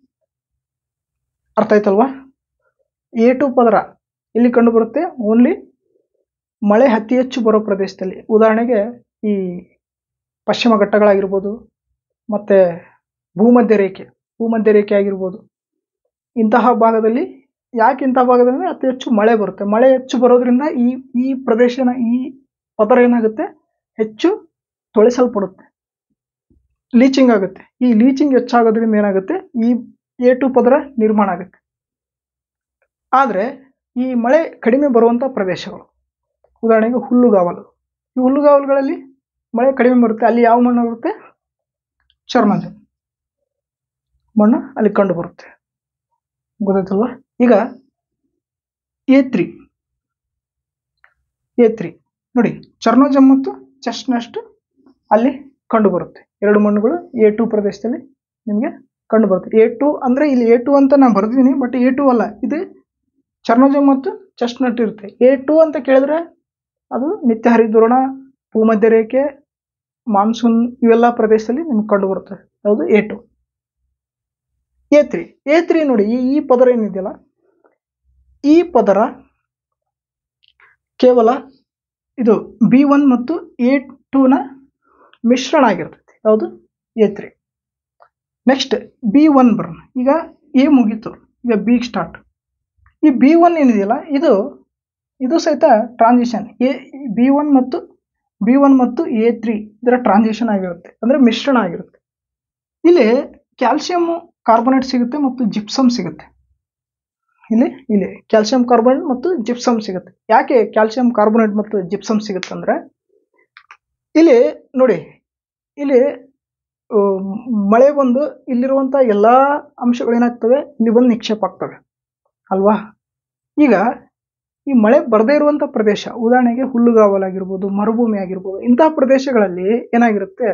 ಅರ್ಥ ಆಯ್ತಲ್ವಾ ಎ ಟು ಪದರ ಇಲ್ಲಿ ಕಂಡು ಬರುತ್ತೆ ಓನ್ಲಿ ಮಳೆ ಅತಿ ಹೆಚ್ಚು ಬರೋ ಪ್ರದೇಶದಲ್ಲಿ ಉದಾಹರಣೆಗೆ ಈ ಪಶ್ಚಿಮ ಘಟ್ಟಗಳಾಗಿರ್ಬೋದು ಮತ್ತು ಭೂಮಧ್ಯ ರೇಖೆ ಭೂಮಧ್ಯ ರೇಖೆ ಆಗಿರ್ಬೋದು ಇಂತಹ ಭಾಗದಲ್ಲಿ ಯಾಕೆ ಇಂತಹ ಭಾಗದಲ್ಲಿ ಅತಿ ಹೆಚ್ಚು ಮಳೆ ಬರುತ್ತೆ ಮಳೆ ಹೆಚ್ಚು ಬರೋದ್ರಿಂದ ಈ ಈ ಪ್ರದೇಶನ ಈ ಪದರ ಏನಾಗುತ್ತೆ ಹೆಚ್ಚು ತೊಳೆಸಲ್ಪಡುತ್ತೆ ಲೀಚಿಂಗ್ ಆಗುತ್ತೆ ಈ ಲೀಚಿಂಗ್ ಹೆಚ್ಚಾಗೋದ್ರಿಂದ ಏನಾಗುತ್ತೆ ಈ ಎ ಟು ಪದರ ನಿರ್ಮಾಣ ಆಗುತ್ತೆ ಆದರೆ ಈ ಮಳೆ ಕಡಿಮೆ ಬರುವಂಥ ಪ್ರದೇಶಗಳು ಉದಾಹರಣೆಗೆ ಹುಲ್ಲುಗಾವಲು ಈ ಹುಲ್ಲುಗಾವಲುಗಳಲ್ಲಿ ಮಳೆ ಕಡಿಮೆ ಬರುತ್ತೆ ಅಲ್ಲಿ ಯಾವ ಮಣ್ಣು ಬರುತ್ತೆ ಚರ್ಮಜ ಮಣ್ಣು ಅಲ್ಲಿ ಕಂಡು ಬರುತ್ತೆ ಗೊತ್ತಾಯ್ತಲ್ವಾ ಈಗ ಎ ತ್ರೀ ಎ ತ್ರೀ ನೋಡಿ ಚರ್ನೋಜಮ್ ಮತ್ತು ಚೆಸ್ಟ್ನಸ್ಟ್ ಅಲ್ಲಿ ಕಂಡು ಬರುತ್ತೆ ಎರಡು ಮಣ್ಣುಗಳು ಎ ಟು ಪ್ರದೇಶದಲ್ಲಿ ನಿಮಗೆ ಕಂಡು ಬರುತ್ತೆ ಎ ಟು ಅಂದರೆ ಇಲ್ಲಿ ಎ ಟು ಅಂತ ನಾನು ಬರೆದಿದ್ದೀನಿ ಬಟ್ ಎ ಟು ಅಲ್ಲ ಇದು ಚರ್ನೋಜಮ್ ಮತ್ತು ಚೆಸ್ಟ್ನಟ್ ಇರುತ್ತೆ ಎ ಟು ಅಂತ ಕೇಳಿದ್ರೆ ಅದು ನಿತ್ಯ ಹರಿದ್ರೋಣ ಭೂಮಧ್ಯ ರೇಖೆ ಮಾನ್ಸೂನ್ ಇವೆಲ್ಲ ಪ್ರದೇಶದಲ್ಲಿ ನಿಮ್ಗೆ ಕಂಡು ಬರುತ್ತೆ ಯಾವುದು A two A three A three ನೋಡಿ ಈ ಈ ಪದರ ಏನಿದೆಯಲ್ಲ ಈ ಪದರ ಕೇವಲ ಇದು ಬಿ ಒನ್ ಮತ್ತು ಎ ಟೂನ ಮಿಶ್ರಣ ಆಗಿರ್ತೈತಿ ಯಾವುದು A three next B one ಬರೋಣ ಈಗ ಎ ಮುಗೀತು ಈಗ ಬಿ ಸ್ಟಾರ್ಟ್ ಈ ಬಿ ಒನ್ ಏನಿದೆಯಲ್ಲ ಇದು ಇದು ಸಹಿತ ಟ್ರಾನ್ಸಿಷನ್ ಎ ಬಿ ಒನ್ ಮತ್ತು ಬಿ ಒನ್ ಮತ್ತು ಎ ತ್ರೀ ಇದರ ಟ್ರಾನ್ಸಿಷನ್ ಆಗಿರುತ್ತೆ ಅಂದರೆ ಮಿಶ್ರಣ ಆಗಿರುತ್ತೆ ಇಲ್ಲಿ ಕ್ಯಾಲ್ಸಿಯಂ ಕಾರ್ಬೋನೇಟ್ ಸಿಗುತ್ತೆ ಮತ್ತು ಜಿಪ್ಸಮ್ ಸಿಗುತ್ತೆ ಇಲ್ಲಿ ಇಲ್ಲಿ ಕ್ಯಾಲ್ಸಿಯಂ ಕಾರ್ಬೋನೇಟ್ ಮತ್ತು ಜಿಪ್ಸಮ್ ಸಿಗುತ್ತೆ ಯಾಕೆ ಕ್ಯಾಲ್ಸಿಯಂ ಕಾರ್ಬೋನೇಟ್ ಮತ್ತು ಜಿಪ್ಸಮ್ ಸಿಗುತ್ತೆ ಅಂದ್ರೆ ಇಲ್ಲಿ ನೋಡಿ ಇಲ್ಲಿ ಆ, ಮಳೆ ಬಂದು ಇಲ್ಲಿರುವಂತ ಎಲ್ಲಾ ಅಂಶಗಳು ಏನಾಗ್ತವೆ ಇಲ್ಲಿ ಬಂದು ನಿಕ್ಷೇಪ ಆಗ್ತವೆ ಅಲ್ವಾ ಈಗ ಈ ಮಳೆ ಬರದೇ ಇರುವಂತ ಪ್ರದೇಶ ಉದಾಹರಣೆಗೆ ಹುಲ್ಲುಗಾವಲಾಗಿರ್ಬೋದು ಮರುಭೂಮಿ ಆಗಿರ್ಬೋದು ಇಂತಹ ಪ್ರದೇಶಗಳಲ್ಲಿ ಏನಾಗಿರುತ್ತೆ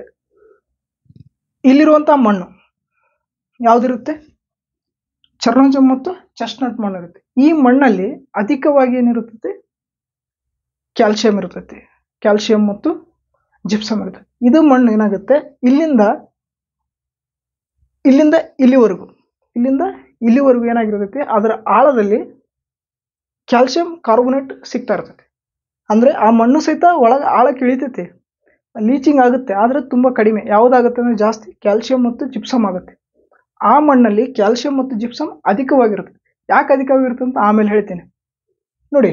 ಇಲ್ಲಿರುವಂತ ಮಣ್ಣು ಯಾವ್ದಿರುತ್ತೆ ಚರ್ನೋಜಮ್ ಮತ್ತು ಚೆಸ್ಟ್ನಟ್ ಮಣ್ಣು ಇರುತ್ತೆ ಈ ಮಣ್ಣಲ್ಲಿ ಅಧಿಕವಾಗಿ ಏನಿರುತ್ತದೆ ಕ್ಯಾಲ್ಸಿಯಂ ಇರ್ತೈತಿ ಕ್ಯಾಲ್ಸಿಯಂ ಮತ್ತು ಜಿಪ್ಸಮ್ ಇರುತ್ತೆ ಇದು ಮಣ್ಣು ಏನಾಗುತ್ತೆ ಇಲ್ಲಿಂದ ಇಲ್ಲಿಂದ ಇಲ್ಲಿವರೆಗೂ ಇಲ್ಲಿಂದ ಇಲ್ಲಿವರೆಗೂ ಏನಾಗಿರ್ತೈತಿ ಅದರ ಆಳದಲ್ಲಿ ಕ್ಯಾಲ್ಸಿಯಂ ಕಾರ್ಬೋನೇಟ್ ಸಿಗ್ತಾ ಇರ್ತೈತಿ ಅಂದ್ರೆ ಆ ಮಣ್ಣು ಸಹಿತ ಒಳಗೆ ಆಳಕ್ಕೆ ಇಳಿತೈತಿ ಲೀಚಿಂಗ್ ಆಗುತ್ತೆ ಆದ್ರೆ ತುಂಬಾ ಕಡಿಮೆ ಯಾವ್ದಾಗುತ್ತೆ ಅಂದ್ರೆ ಜಾಸ್ತಿ ಕ್ಯಾಲ್ಸಿಯಂ ಮತ್ತು ಜಿಪ್ಸಮ್ ಆಗುತ್ತೆ ಆ ಮಣ್ಣಲ್ಲಿ ಕ್ಯಾಲ್ಸಿಯಂ ಮತ್ತು ಜಿಪ್ಸಮ್ ಅಧಿಕವಾಗಿರುತ್ತೆ ಯಾಕೆ ಅಧಿಕವಾಗಿರುತ್ತೆ ಅಂತ ಆಮೇಲೆ ಹೇಳ್ತೀನಿ ನೋಡಿ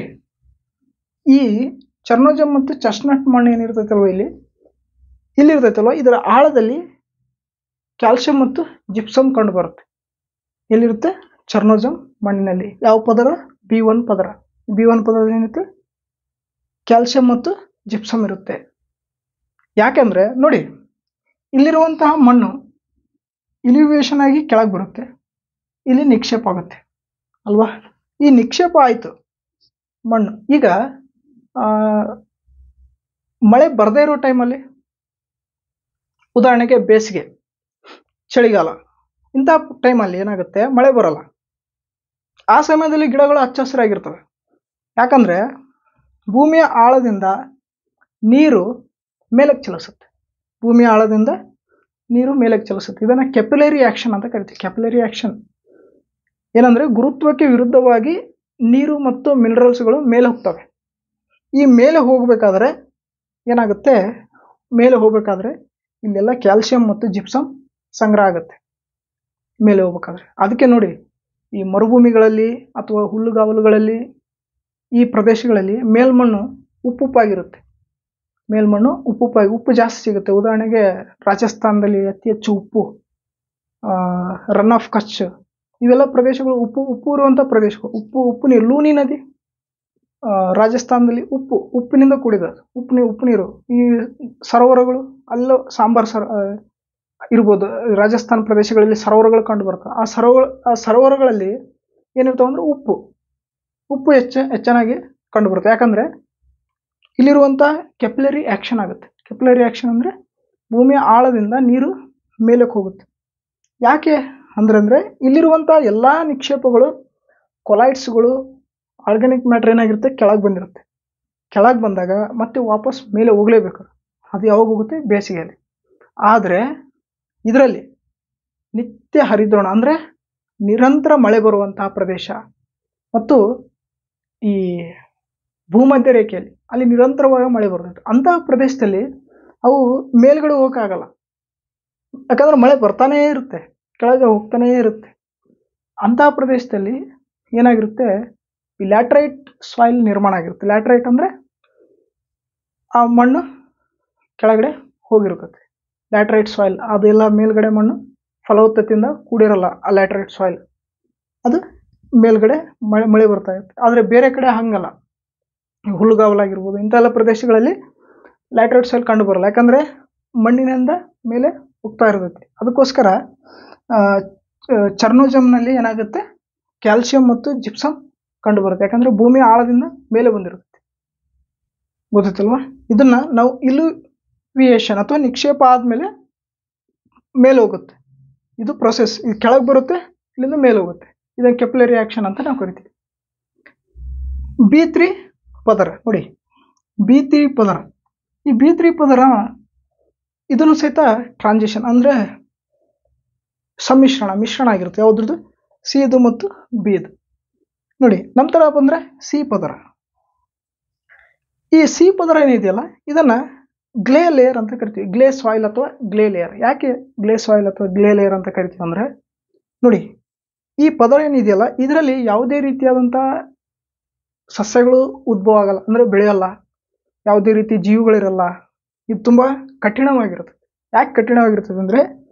ಈ ಚರ್ನೋಜಮ್ ಮತ್ತು ಚಸ್ನಟ್ ಮಣ್ಣು ಏನಿರ್ತೈತಲ್ವ ಇಲ್ಲಿ ಇಲ್ಲಿರ್ತೈತಲ್ವ ಇದರ ಆಳದಲ್ಲಿ ಕ್ಯಾಲ್ಸಿಯಂ ಮತ್ತು ಜಿಪ್ಸಮ್ ಕಂಡು ಬರುತ್ತೆ ಎಲ್ಲಿರುತ್ತೆ ಚರ್ನೋಜಮ್ ಮಣ್ಣಿನಲ್ಲಿ ಯಾವ ಪದರ ಬಿ ಒನ್ ಪದರ ಬಿ ಒನ್ ಪದರದಲ್ಲಿ ಏನಿರುತ್ತೆ ಕ್ಯಾಲ್ಸಿಯಂ ಮತ್ತು ಜಿಪ್ಸಮ್ ಇರುತ್ತೆ ಯಾಕೆಂದ್ರೆ ನೋಡಿ ಇಲ್ಲಿರುವಂತಹ ಮಣ್ಣು ಇಲಿವೇಶನ್ ಆಗಿ ಕೆಳಗೆ ಬರುತ್ತೆ ಇಲ್ಲಿ ನಿಕ್ಷೇಪ ಆಗುತ್ತೆ ಅಲ್ವಾ ಈ ನಿಕ್ಷೇಪ ಆಯಿತು ಮಣ್ಣು ಈಗ ಆ, ಮಳೆ ಬರದೇ ಇರೋ ಟೈಮಲ್ಲಿ ಉದಾಹರಣೆಗೆ ಬೇಸಿಗೆ ಚಳಿಗಾಲ ಇಂಥ ಟೈಮಲ್ಲಿ ಏನಾಗುತ್ತೆ ಮಳೆ ಬರಲ್ಲ ಆ ಸಮಯದಲ್ಲಿ ಗಿಡಗಳು ಹಚ್ಚ ಹಸಿರಾಗಿರ್ತವೆ ಯಾಕಂದ್ರೆ ಭೂಮಿಯ ಆಳದಿಂದ ನೀರು ಮೇಲಕ್ಕೆ ಚಲಿಸುತ್ತೆ ಭೂಮಿಯ ಆಳದಿಂದ ನೀರು ಮೇಲಕ್ಕೆ ಚಲಿಸುತ್ತೆ ಇದನ್ನ ಕೆಪಿಲರಿ ಆಕ್ಷನ್ ಅಂತ ಕರಿತೀವಿ ಕೆಪಿಲರಿ ಆಕ್ಷನ್ ಏನಂದ್ರೆ ಗುರುತ್ವಕ್ಕೆ ವಿರುದ್ಧವಾಗಿ ನೀರು ಮತ್ತು ಮಿನರಲ್ಸ್ಗಳು ಮೇಲೆ ಹೋಗ್ತವೆ ಈ ಮೇಲೆ ಹೋಗಬೇಕಾದ್ರೆ ಏನಾಗುತ್ತೆ ಮೇಲೆ ಹೋಗ್ಬೇಕಾದ್ರೆ ಇಲ್ಲೆಲ್ಲ ಕ್ಯಾಲ್ಸಿಯಂ ಮತ್ತು ಜಿಪ್ಸಮ್ ಸಂಗ್ರಹ ಆಗುತ್ತೆ ಮೇಲೆ ಹೋಗ್ಬೇಕಾದ್ರೆ ಅದಕ್ಕೆ ನೋಡಿ ಈ ಮರುಭೂಮಿಗಳಲ್ಲಿ ಅಥವಾ ಹುಲ್ಲುಗಾವಲುಗಳಲ್ಲಿ ಈ ಪ್ರದೇಶಗಳಲ್ಲಿ ಮೇಲ್ಮಣ್ಣು ಉಪ್ಪುಪ್ಪಾಗಿರುತ್ತೆ ಮೇಲ್ಮಣ್ಣು ಉಪ್ಪುಪ್ಪಾಗಿ ಉಪ್ಪು ಜಾಸ್ತಿ ಸಿಗುತ್ತೆ ಉದಾಹರಣೆಗೆ ರಾಜಸ್ಥಾನದಲ್ಲಿ ಅತಿ ಹೆಚ್ಚು ಉಪ್ಪು ರನ್ ಆಫ್ ಕಚ್ ಇವೆಲ್ಲ ಪ್ರದೇಶಗಳು ಉಪ್ಪು ಉಪ್ಪು ಇರುವಂಥ ಪ್ರದೇಶಗಳು ಉಪ್ಪು ಉಪ್ಪು ನೀರು ಲೂನಿ ನದಿ ಆ, ರಾಜಸ್ಥಾನದಲ್ಲಿ ಉಪ್ಪು ಉಪ್ಪಿನಿಂದ ಕೂಡಿದ ಉಪ್ಪು ನೀರು ಉಪ್ಪು ನೀರು ಈ ಸರೋವರಗಳು ಅಲ್ಲೂ ಸಾಂಬಾರ್ ಸರ ಆ, ಇರ್ಬೋದು ರಾಜಸ್ಥಾನ ಪ್ರದೇಶಗಳಲ್ಲಿ ಸರೋವರಗಳು ಕಂಡು ಬರ್ತವೆ ಆ ಸರೋವರ ಆ ಸರೋವರಗಳಲ್ಲಿ ಏನಿರ್ತಾವೆ ಅಂದ್ರೆ ಉಪ್ಪು ಉಪ್ಪು ಹೆಚ್ಚ ಹೆಚ್ಚನಾಗಿ ಕಂಡು ಬರುತ್ತೆ ಯಾಕಂದ್ರೆ ಇಲ್ಲಿರುವಂಥ ಕೆಪ್ಲರಿ ಆಕ್ಷನ್ ಆಗುತ್ತೆ ಕೆಪ್ಲರಿ ಆಕ್ಷನ್ ಅಂದ್ರೆ ಭೂಮಿಯ ಆಳದಿಂದ ನೀರು ಮೇಲಕ್ಕೆ ಹೋಗುತ್ತೆ ಯಾಕೆ ಅಂದ್ರೆ ಅಂದ್ರೆ ಇಲ್ಲಿರುವಂಥ ಎಲ್ಲ ನಿಕ್ಷೇಪಗಳು ಕೊಲೈಟ್ಸ್ಗಳು ಆರ್ಗ್ಯಾನಿಕ್ ಮ್ಯಾಟ್ರ್ ಏನಾಗಿರುತ್ತೆ ಕೆಳಗೆ ಬಂದಿರುತ್ತೆ ಕೆಳಗೆ ಬಂದಾಗ ಮತ್ತೆ ವಾಪಸ್ ಮೇಲೆ ಹೋಗಲೇಬೇಕು ಅದು ಯಾವಾಗ ಹೋಗುತ್ತೆ ಬೇಸಿಗೆಯಲ್ಲಿ ಆದರೆ ಇದರಲ್ಲಿ ನಿತ್ಯ ಹರಿದ್ರೋಣ ಅಂದರೆ ನಿರಂತರ ಮಳೆ ಬರುವಂತಹ ಪ್ರದೇಶ ಮತ್ತು ಈ ಭೂಮಧ್ಯ ರೇಖೆಯಲ್ಲಿ ಅಲ್ಲಿ ನಿರಂತರವಾಗಿ ಮಳೆ ಬರುತ್ತೆ ಅಂತಹ ಪ್ರದೇಶದಲ್ಲಿ ಅವು ಮೇಲ್ಗಡೆ ಹೋಗೋಕ್ಕಾಗಲ್ಲ ಯಾಕಂದ್ರೆ ಮಳೆ ಬರ್ತಾನೇ ಇರುತ್ತೆ ಕೆಳಗೆ ಹೋಗ್ತಾನೇ ಇರುತ್ತೆ ಅಂತಹ ಪ್ರದೇಶದಲ್ಲಿ ಏನಾಗಿರುತ್ತೆ ಈ ಲ್ಯಾಟ್ರೈಟ್ ಸಾಯಿಲ್ ನಿರ್ಮಾಣ ಆಗಿರುತ್ತೆ ಲ್ಯಾಟ್ರೈಟ್ ಅಂದರೆ ಆ ಮಣ್ಣು ಕೆಳಗಡೆ ಹೋಗಿರುತ್ತೆ ಲ್ಯಾಟ್ರೈಟ್ ಸಾಯಿಲ್ ಅದೆಲ್ಲ ಮೇಲ್ಗಡೆ ಮಣ್ಣು ಫಲವತ್ತತೆಯಿಂದ ಕೂಡಿರಲ್ಲ ಆ ಲ್ಯಾಟ್ರೈಟ್ ಸಾಯಿಲ್ ಅದು ಮೇಲ್ಗಡೆ ಮಳೆ ಮಳೆ ಬರ್ತಾ ಇರುತ್ತೆ ಆದರೆ ಬೇರೆ ಕಡೆ ಹಂಗಲ್ಲ ಈ ಹುಲ್ಲುಗಾವಲಾಗಿರ್ಬೋದು ಇಂಥೆಲ್ಲ ಪ್ರದೇಶಗಳಲ್ಲಿ ಲ್ಯಾಟ್ರೈಟ್ ಸಾಯಿಲ್ ಕಂಡು ಬರಲ್ಲ ಯಾಕಂದರೆ ಮಣ್ಣಿನಿಂದ ಮೇಲೆ ಹೋಗ್ತಾ ಇರ್ತೈತಿ ಅದಕ್ಕೋಸ್ಕರ ಆ, ಚ- ಚರ್ನೋಜಮ್ನಲ್ಲಿ ಏನಾಗುತ್ತೆ ಕ್ಯಾಲ್ಸಿಯಂ ಮತ್ತು ಜಿಪ್ಸಮ್ ಕಂಡು ಬರುತ್ತೆ ಯಾಕಂದ್ರೆ ಭೂಮಿ ಆಳದಿಂದ ಮೇಲೆ ಬಂದಿರುತ್ತೆ ಗೊತ್ತೈತಲ್ವಾ ಇದನ್ನ ನಾವು ಇಲುವಿಯೇಷನ್ ಅಥವಾ ನಿಕ್ಷೇಪ ಆದ್ಮೇಲೆ ಮೇಲೆ ಹೋಗುತ್ತೆ ಇದು ಪ್ರೊಸೆಸ್ ಇದು ಕೆಳಗೆ ಬರುತ್ತೆ ಇಲ್ಲಿಂದ ಮೇಲೆ ಹೋಗುತ್ತೆ ಇದನ್ನ ಕೆಪ್ಲರಿ ಆಕ್ಷನ್ ಅಂತ ನಾವು ಕರಿತೀವಿ ಬಿ ತ್ರೀ ಪದರ ನೋಡಿ ಬಿ ತ್ರೀ ಪದರ ಈ ಬಿ ತ್ರೀ ಪದರ ಇದನ್ನು ಸಹಿತ ಟ್ರಾನ್ಸಿಷನ್ ಅಂದ್ರೆ ಸಮ್ಮಿಶ್ರಣ ಮಿಶ್ರಣ ಆಗಿರುತ್ತೆ ಯಾವುದ್ರದ್ದು ಸಿದು ಮತ್ತು ಬಿದು ನೋಡಿ ನಂತರ ಬಂದ್ರೆ ಸಿ ಪದರ ಈ ಸಿ ಪದರ ಏನಿದೆಯಲ್ಲ ಇದನ್ನ ಗ್ಲೇ ಲೇಯರ್ ಅಂತ ಕರಿತೀವಿ ಗ್ಲೇ ಸಾಯಿಲ್ ಅಥವಾ ಗ್ಲೇ ಲೇಯರ್ ಯಾಕೆ ಗ್ಲೇ ಸಾಯಿಲ್ ಅಥವಾ ಗ್ಲೇ ಲೇಯರ್ ಅಂತ ಕರಿತೀವಿ ಅಂದ್ರೆ ನೋಡಿ ಈ ಪದರ ಏನಿದೆಯಲ್ಲ ಇದರಲ್ಲಿ ಯಾವುದೇ ರೀತಿಯಾದಂಥ ಸಸ್ಯಗಳು ಉದ್ಭವ ಆಗಲ್ಲ ಅಂದ್ರೆ ಬೆಳೆಯಲ್ಲ ಯಾವುದೇ ರೀತಿ ಜೀವಿಗಳಿರಲ್ಲ ಇದು ತುಂಬಾ ಕಠಿಣವಾಗಿರುತ್ತೆ ಯಾಕೆ ಕಠಿಣವಾಗಿರ್ತದೆ ಅಂದ್ರೆ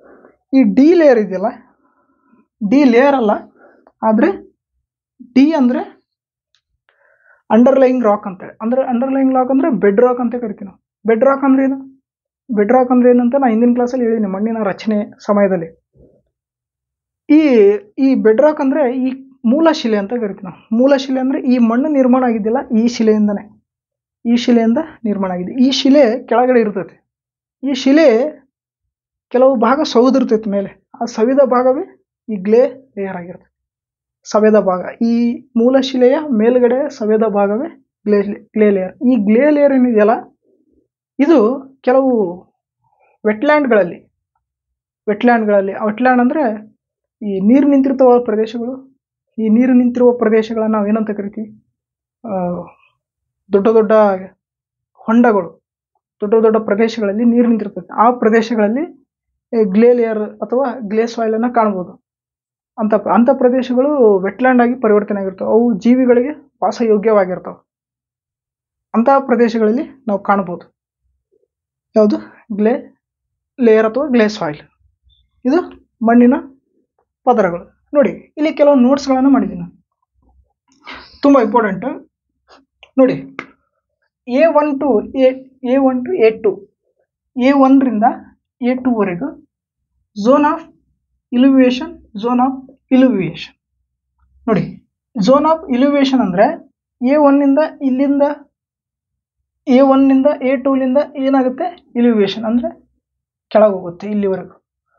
ಈ ಡಿ ಲೇಯರ್ ಇದೆಯಲ್ಲ ಡಿ ಲೇಯರ್ ಅಲ್ಲ ಆದರೆ ಡಿ ಅಂದರೆ ಅಂಡರ್ಲೈಯಿಂಗ್ ರಾಕ್ ಅಂತೇಳಿ ಅಂದರೆ ಅಂಡರ್ಲೈಯಿಂಗ್ ರಾಕ್ ಅಂದರೆ ಬೆಡ್ ರಾಕ್ ಅಂತ ಕರಿತೀವಿ ನಾವು ಬೆಡ್ ರಾಕ್ ಅಂದ್ರೆ ಏನು ಬೆಡ್ ರಾಕ್ ಅಂದ್ರೆ ಏನಂತ ನಾ ಹಿಂದಿನ ಕ್ಲಾಸಲ್ಲಿ ಹೇಳಿದ್ದೀನಿ ಮಣ್ಣಿನ ರಚನೆ ಸಮಯದಲ್ಲಿ ಈ ಈ ಬೆಡ್ ರಾಕ್ ಅಂದರೆ ಈ ಮೂಲ ಶಿಲೆ ಅಂತ ಕರಿತೀವಿ ನಾವು ಮೂಲ ಶಿಲೆ ಅಂದರೆ ಈ ಮಣ್ಣು ನಿರ್ಮಾಣ ಆಗಿದ್ದಿಲ್ಲ ಈ ಶಿಲೆಯಿಂದನೇ ಈ ಶಿಲೆಯಿಂದ ನಿರ್ಮಾಣ ಆಗಿದೆ ಈ ಶಿಲೆ ಕೆಳಗಡೆ ಇರ್ತೈತಿ ಈ ಶಿಲೆ ಕೆಲವು ಭಾಗ ಸೌದಿರ್ತೈತಿ ಮೇಲೆ ಆ ಸವಿದ ಭಾಗವೇ ಈ ಗ್ಲೇ ಲೇಯರ್ ಆಗಿರ್ತದೆ ಸವೆದ ಭಾಗ ಈ ಮೂಲ ಶಿಲೆಯ ಮೇಲ್ಗಡೆ ಸವೆದ ಭಾಗವೇ ಗ್ಲೇ ಗ್ಲೇ ಲೇಯರ್ ಈ ಗ್ಲೇ ಲೇಯರ್ ಏನಿದೆಯಲ್ಲ ಇದು ಕೆಲವು ವೆಟ್ಲ್ಯಾಂಡ್ಗಳಲ್ಲಿ ವೆಟ್ಲ್ಯಾಂಡ್ಗಳಲ್ಲಿ ವೆಟ್ಲ್ಯಾಂಡ್ ಅಂದರೆ ಈ ನೀರು ನಿಂತಿರುವ ಪ್ರದೇಶಗಳು ಈ ನೀರು ನಿಂತಿರುವ ಪ್ರದೇಶಗಳನ್ನು ನಾವು ಏನಂತ ಕರಿತೀವಿ ಆ, ದೊಡ್ಡ ದೊಡ್ಡ ಹೊಂಡಗಳು ದೊಡ್ಡ ದೊಡ್ಡ ಪ್ರದೇಶಗಳಲ್ಲಿ ನೀರು ನಿಂತಿರ್ತದೆ ಆ ಪ್ರದೇಶಗಳಲ್ಲಿ ಗ್ಲೇ ಲೇಯರ್ ಅಥವಾ ಗ್ಲೇ ಸಾಯಿಲನ್ನು ಕಾಣ್ಬೋದು ಅಂಥ ಅಂಥ ಪ್ರದೇಶಗಳು ವೆಟ್ಲ್ಯಾಂಡ್ ಆಗಿ ಪರಿವರ್ತನೆ ಆಗಿರ್ತವೆ ಅವು ಜೀವಿಗಳಿಗೆ ವಾಸಯೋಗ್ಯವಾಗಿರ್ತವೆ ಅಂತಹ ಪ್ರದೇಶಗಳಲ್ಲಿ ನಾವು ಕಾಣ್ಬೋದು ಯಾವುದು ಗ್ಲೇ ಲೇಯರ್ ಅಥವಾ ಗ್ಲೇ ಸಾಯಿಲ್ ಇದು ಮಣ್ಣಿನ ಪದರಗಳು ನೋಡಿ ಇಲ್ಲಿ ಕೆಲವು ನೋಟ್ಸ್ಗಳನ್ನು ಮಾಡಿದ್ದೀನಿ ನಾನು ತುಂಬ ಇಂಪಾರ್ಟೆಂಟ್ ನೋಡಿ A one two A A one two A two A ಒನ್ರಿಂದ ಎ ಟೂವರೆಗೂ zone of eluviation zone of eluviation ನೋಡಿ ಝೋನ್ ಆಫ್ ಇಲಿವಿಯೇಷನ್ ಅಂದರೆ ಎ ಒನ್ನಿಂದ ಇಲ್ಲಿಂದ ಎ ಒನ್ನಿಂದ ಎ ಟೂಲಿಂದ ಏನಾಗುತ್ತೆ ಇಲಿವಿಯೇಷನ್ ಅಂದರೆ ಕೆಳಗೆ ಹೋಗುತ್ತೆ ಇಲ್ಲಿವರೆಗೂ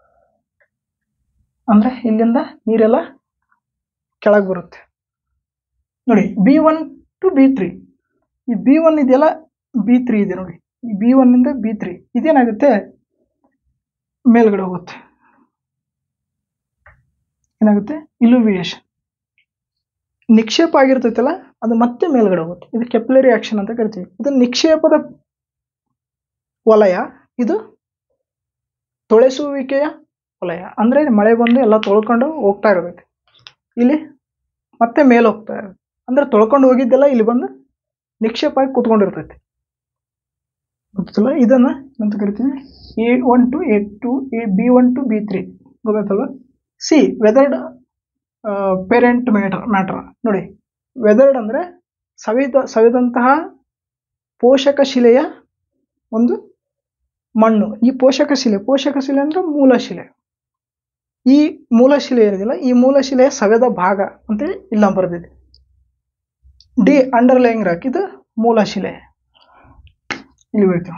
ಅಂದರೆ ಇಲ್ಲಿಂದ ನೀರೆಲ್ಲ ಕೆಳಗೆ ಬರುತ್ತೆ ನೋಡಿ B one two B three ಈ ಬಿ ಒನ್ ಇದೆಯಲ್ಲ ಬಿ ತ್ರೀ ಇದೆ ನೋಡಿ ಈ ಬಿ ಒನ್ನಿಂದ ಬಿ ತ್ರೀ ಇದೇನಾಗುತ್ತೆ ಮೇಲ್ಗಡೆ ಹೋಗುತ್ತೆ ಏನಾಗುತ್ತೆ ಇಲುವಿಯೇಷನ್ ನಿಕ್ಷೇಪ ಆಗಿರ್ತೈತಲ್ಲ ಅದು ಮತ್ತೆ ಮೇಲ್ಗಡೆ ಹೋಗುತ್ತೆ ಇದು ಕೆಪ್ಲರಿ ಆಕ್ಷನ್ ಅಂತ ಕರಿತೀವಿ ಇದು ನಿಕ್ಷೇಪದ ವಲಯ ಇದು ತೊಳೆಸುವಿಕೆಯ ವಲಯ ಅಂದರೆ ಮಳೆ ಬಂದು ಎಲ್ಲ ತೊಳ್ಕೊಂಡು ಹೋಗ್ತಾ ಇರಬೇಕು ಇಲ್ಲಿ ಮತ್ತೆ ಮೇಲೆ ಹೋಗ್ತಾ ಇರುತ್ತೆ ಅಂದರೆ ತೊಳ್ಕೊಂಡು ಹೋಗಿದ್ದೆಲ್ಲ ಇಲ್ಲಿ ಬಂದು ನಿಕ್ಷೇಪ ಆಗಿ ಕೂತ್ಕೊಂಡಿರ್ತೈತಿ ಗೊತ್ತಲ್ಲ ಇದನ್ನ ಅಂತ ಕರಿತೀವಿ A one two A two A B one two B three ಗೊತ್ತಾಯ್ತಲ್ವ C weathered parent matter matter ನೋಡಿ ವೆದರ್ಡ್ ಅಂದರೆ ಸವಿದ ಸವಿದಂತಹ ಪೋಷಕ ಶಿಲೆಯ ಒಂದು ಮಣ್ಣು ಈ ಪೋಷಕ ಶಿಲೆ ಪೋಷಕ ಶಿಲೆ ಅಂದರೆ ಮೂಲ ಶಿಲೆ ಈ ಮೂಲ ಶಿಲೆ ಏನಿದೆಯಲ್ಲ ಈ ಮೂಲ ಶಿಲೆಯ ಸವೆದ ಭಾಗ ಅಂತೇಳಿ ಇಲ್ಲ ಬರೆದಿದೆ ಡಿ ಅಂಡರ್ಲೈಯಿಂಗ್ ರಾಕ್ ಇದು ಮೂಲ ಶಿಲೆ ಇಲ್ಲಿ ಬರೀತೀವಿ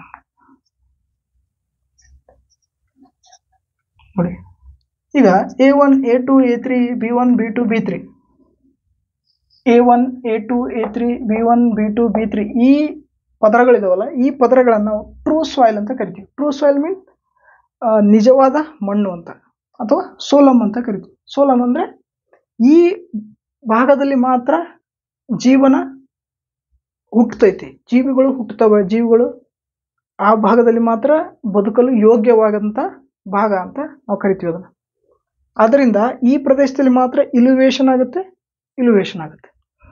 ನೋಡಿ ಈಗ A one A two A three B one B two B three A one A two A three B one B two B three ಈ ಪದರಗಳಿದಾವಲ್ಲ ಈ ಪದರಗಳನ್ನು ನಾವು ಟ್ರೂ ಸಾಯಿಲ್ ಅಂತ ಕರಿತೀವಿ ಟ್ರೂ ಸಾಯಿಲ್ ಮೀನ್ ನಿಜವಾದ ಮಣ್ಣು ಅಂತ ಅಥವಾ ಸೋಲಮ್ ಅಂತ ಕರಿತೀವಿ ಸೋಲಮ್ ಅಂದರೆ ಈ ಭಾಗದಲ್ಲಿ ಮಾತ್ರ ಜೀವನ ಹುಟ್ಟುತ್ತೈತಿ ಜೀವಿಗಳು ಹುಟ್ಟುತ್ತವೆ ಜೀವಿಗಳು ಆ ಭಾಗದಲ್ಲಿ ಮಾತ್ರ ಬದುಕಲು ಯೋಗ್ಯವಾದಂಥ ಭಾಗ ಅಂತ ನಾವು ಕರಿತೀವಿ ಅದನ್ನು ಆದ್ದರಿಂದ ಈ ಪ್ರದೇಶದಲ್ಲಿ ಮಾತ್ರ ಇಲಿವೇಶನ್ ಆಗುತ್ತೆ ಇಲಿವೇಶನ್ ಆಗುತ್ತೆ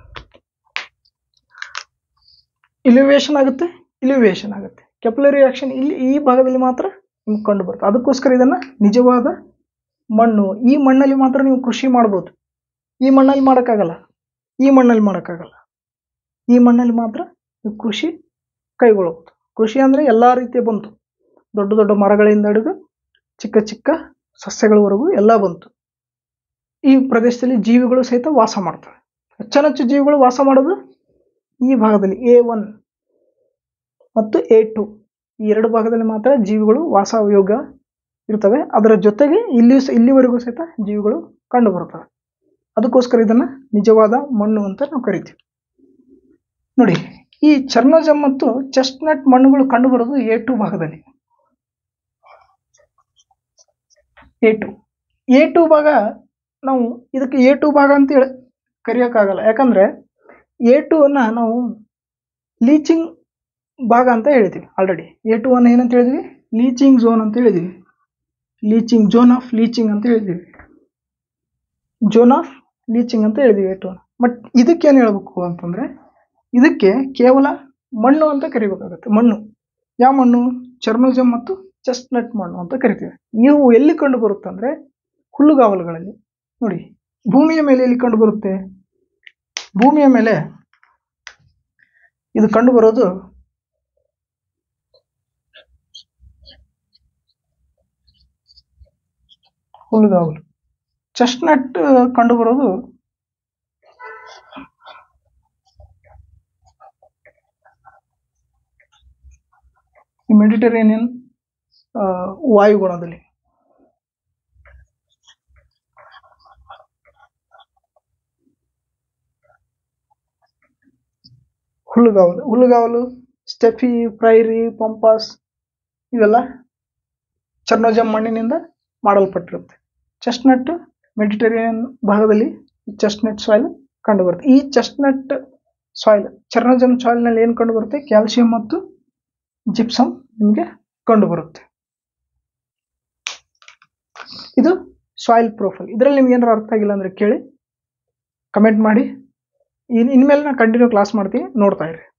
ಇಲಿವೇಶನ್ ಆಗುತ್ತೆ ಇಲಿವೇಶನ್ ಆಗುತ್ತೆ ಕೆಪ್ಲರಿ ಆಕ್ಷನ್ ಇಲ್ಲಿ ಈ ಭಾಗದಲ್ಲಿ ಮಾತ್ರ ನಿಮ್ಗೆ ಕಂಡು ಬರುತ್ತೆ ಅದಕ್ಕೋಸ್ಕರ ಇದನ್ನು ನಿಜವಾದ ಮಣ್ಣು ಈ ಮಣ್ಣಲ್ಲಿ ಮಾತ್ರ ನೀವು ಕೃಷಿ ಮಾಡ್ಬೋದು ಈ ಮಣ್ಣಲ್ಲಿ ಮಾಡೋಕ್ಕಾಗಲ್ಲ ಈ ಮಣ್ಣಲ್ಲಿ ಮಾಡೋಕ್ಕಾಗಲ್ಲ ಈ ಮಣ್ಣಲ್ಲಿ ಮಾತ್ರ ನೀವು ಕೃಷಿ ಕೈಗೊಳ್ಳಬಹುದು ಕೃಷಿ ಅಂದರೆ ಎಲ್ಲ ರೀತಿಯ ಬಂತು ದೊಡ್ಡ ದೊಡ್ಡ ಮರಗಳಿಂದ ಹಿಡಿದು ಚಿಕ್ಕ ಚಿಕ್ಕ ಸಸ್ಯಗಳವರೆಗೂ ಎಲ್ಲ ಬಂತು ಈ ಪ್ರದೇಶದಲ್ಲಿ ಜೀವಿಗಳು ಸಹಿತ ವಾಸ ಮಾಡ್ತವೆ ಹೆಚ್ಚೆಚ್ಚು ಜೀವಿಗಳು ವಾಸ ಮಾಡೋದು ಈ ಭಾಗದಲ್ಲಿ ಎ ಒನ್ ಮತ್ತು ಎ ಟು ಈ ಎರಡು ಭಾಗದಲ್ಲಿ ಮಾತ್ರ ಜೀವಿಗಳು ವಾಸಯೋಗ್ಯ ಇರ್ತವೆ ಅದರ ಜೊತೆಗೆ ಇಲ್ಲಿ ಸ- ಇಲ್ಲಿವರೆಗೂ ಸಹಿತ ಜೀವಿಗಳು ಕಂಡು ಬರ್ತವೆ ಅದಕ್ಕೋಸ್ಕರ ಇದನ್ನು ನಿಜವಾದ ಮಣ್ಣು ಅಂತ ನಾವು ಕರಿತೀವಿ ನೋಡಿ ಈ ಚರ್ನೋಜಮ್ ಮತ್ತು ಚೆಸ್ಟ್ನಟ್ ಮಣ್ಣುಗಳು ಕಂಡುಬರೋದು ಎ ಟು ಭಾಗದಲ್ಲಿ ಎ ಟು ಎ ಟು ಭಾಗ ನಾವು ಇದಕ್ಕೆ ಎ ಟು ಭಾಗ ಅಂತ ಹೇಳಿ ಕರೆಯೋಕ್ಕಾಗಲ್ಲ ಯಾಕಂದರೆ ಎ ಟು ಅನ್ನು ನಾವು ಲೀಚಿಂಗ್ ಭಾಗ ಅಂತ ಹೇಳಿದ್ವಿ ಆಲ್ರೆಡಿ ಎ ಟು ಅನ್ನು ಏನಂತ ಹೇಳಿದ್ವಿ ಲೀಚಿಂಗ್ ಝೋನ್ ಅಂತ ಹೇಳಿದ್ವಿ ಲೀಚಿಂಗ್ ಝೋನ್ ಆಫ್ ಲೀಚಿಂಗ್ ಅಂತ ಹೇಳಿದ್ವಿ ಝೋನ್ ಆಫ್ ಲೀಚಿಂಗ್ ಅಂತ ಹೇಳಿದ್ವಿ ಎ ಟು ಬಟ್ ಇದಕ್ಕೇನು ಹೇಳ್ಬೇಕು ಅಂತಂದರೆ ಇದಕ್ಕೆ ಕೇವಲ ಮಣ್ಣು ಅಂತ ಕರಿಬೇಕಾಗುತ್ತೆ ಮಣ್ಣು ಯಾವ ಮಣ್ಣು ಚರ್ನೋಜಮ್ ಮತ್ತು ಚೆಸ್ಟ್ನಟ್ ಮಣ್ಣು ಅಂತ ಕರಿತೀವಿ ಇವು ಎಲ್ಲಿ ಕಂಡು ಬರುತ್ತೆ ಅಂದ್ರೆ ಹುಲ್ಲುಗಾವಲುಗಳಲ್ಲಿ ನೋಡಿ ಭೂಮಿಯ ಮೇಲೆ ಎಲ್ಲಿ ಕಂಡು ಬರುತ್ತೆ ಭೂಮಿಯ ಮೇಲೆ ಇದು ಕಂಡು ಬರೋದು ಹುಲ್ಲುಗಾವಲು ಚೆಸ್ಟ್ನಟ್ ಕಂಡು ಬರೋದು ಈ ಮೆಡಿಟರೇನಿಯನ್ ಆ, ವಾಯುಗುಣದಲ್ಲಿ ಹುಲ್ಲುಗಾವಲು ಹುಲ್ಲುಗಾವಲು ಸ್ಟೆಫಿ ಪ್ರೈರಿ ಪಂಪಾಸ್ ಇವೆಲ್ಲ ಚರ್ನೋಜಮ್ ಮಣ್ಣಿನಿಂದ ಮಾಡಲ್ಪಟ್ಟಿರುತ್ತೆ ಚೆಸ್ಟ್ನಟ್ ಮೆಡಿಟರೇನಿಯನ್ ಭಾಗದಲ್ಲಿ ಚೆಸ್ಟ್ನಟ್ ಸಾಯಿಲ್ ಕಂಡು ಬರುತ್ತೆ ಈ ಚೆಸ್ಟ್ನಟ್ ಸಾಯಿಲ್ ಚರ್ನೋಜಮ್ ಸಾಯಿಲ್ನಲ್ಲಿ ಏನು ಕಂಡು ಬರುತ್ತೆ ಕ್ಯಾಲ್ಸಿಯಂ ಮತ್ತು ಜಿಪ್ಸಮ್ ನಿಮಗೆ ಕಂಡು ಬರುತ್ತೆ ಇದು ಸಾಯಿಲ್ ಪ್ರೊಫೈಲ್ ಇದರಲ್ಲಿ ನಿಮ್ಗೆ ಏನಾರು ಅರ್ಥ ಆಗಿಲ್ಲ ಅಂದ್ರೆ ಕೇಳಿ ಕಮೆಂಟ್ ಮಾಡಿ ಇನ್ ಇನ್ಮೇಲೆ ನಾನು ಕಂಟಿನ್ಯೂ ಕ್ಲಾಸ್ ಮಾಡ್ತೀನಿ ನೋಡ್ತಾ ಇರಿ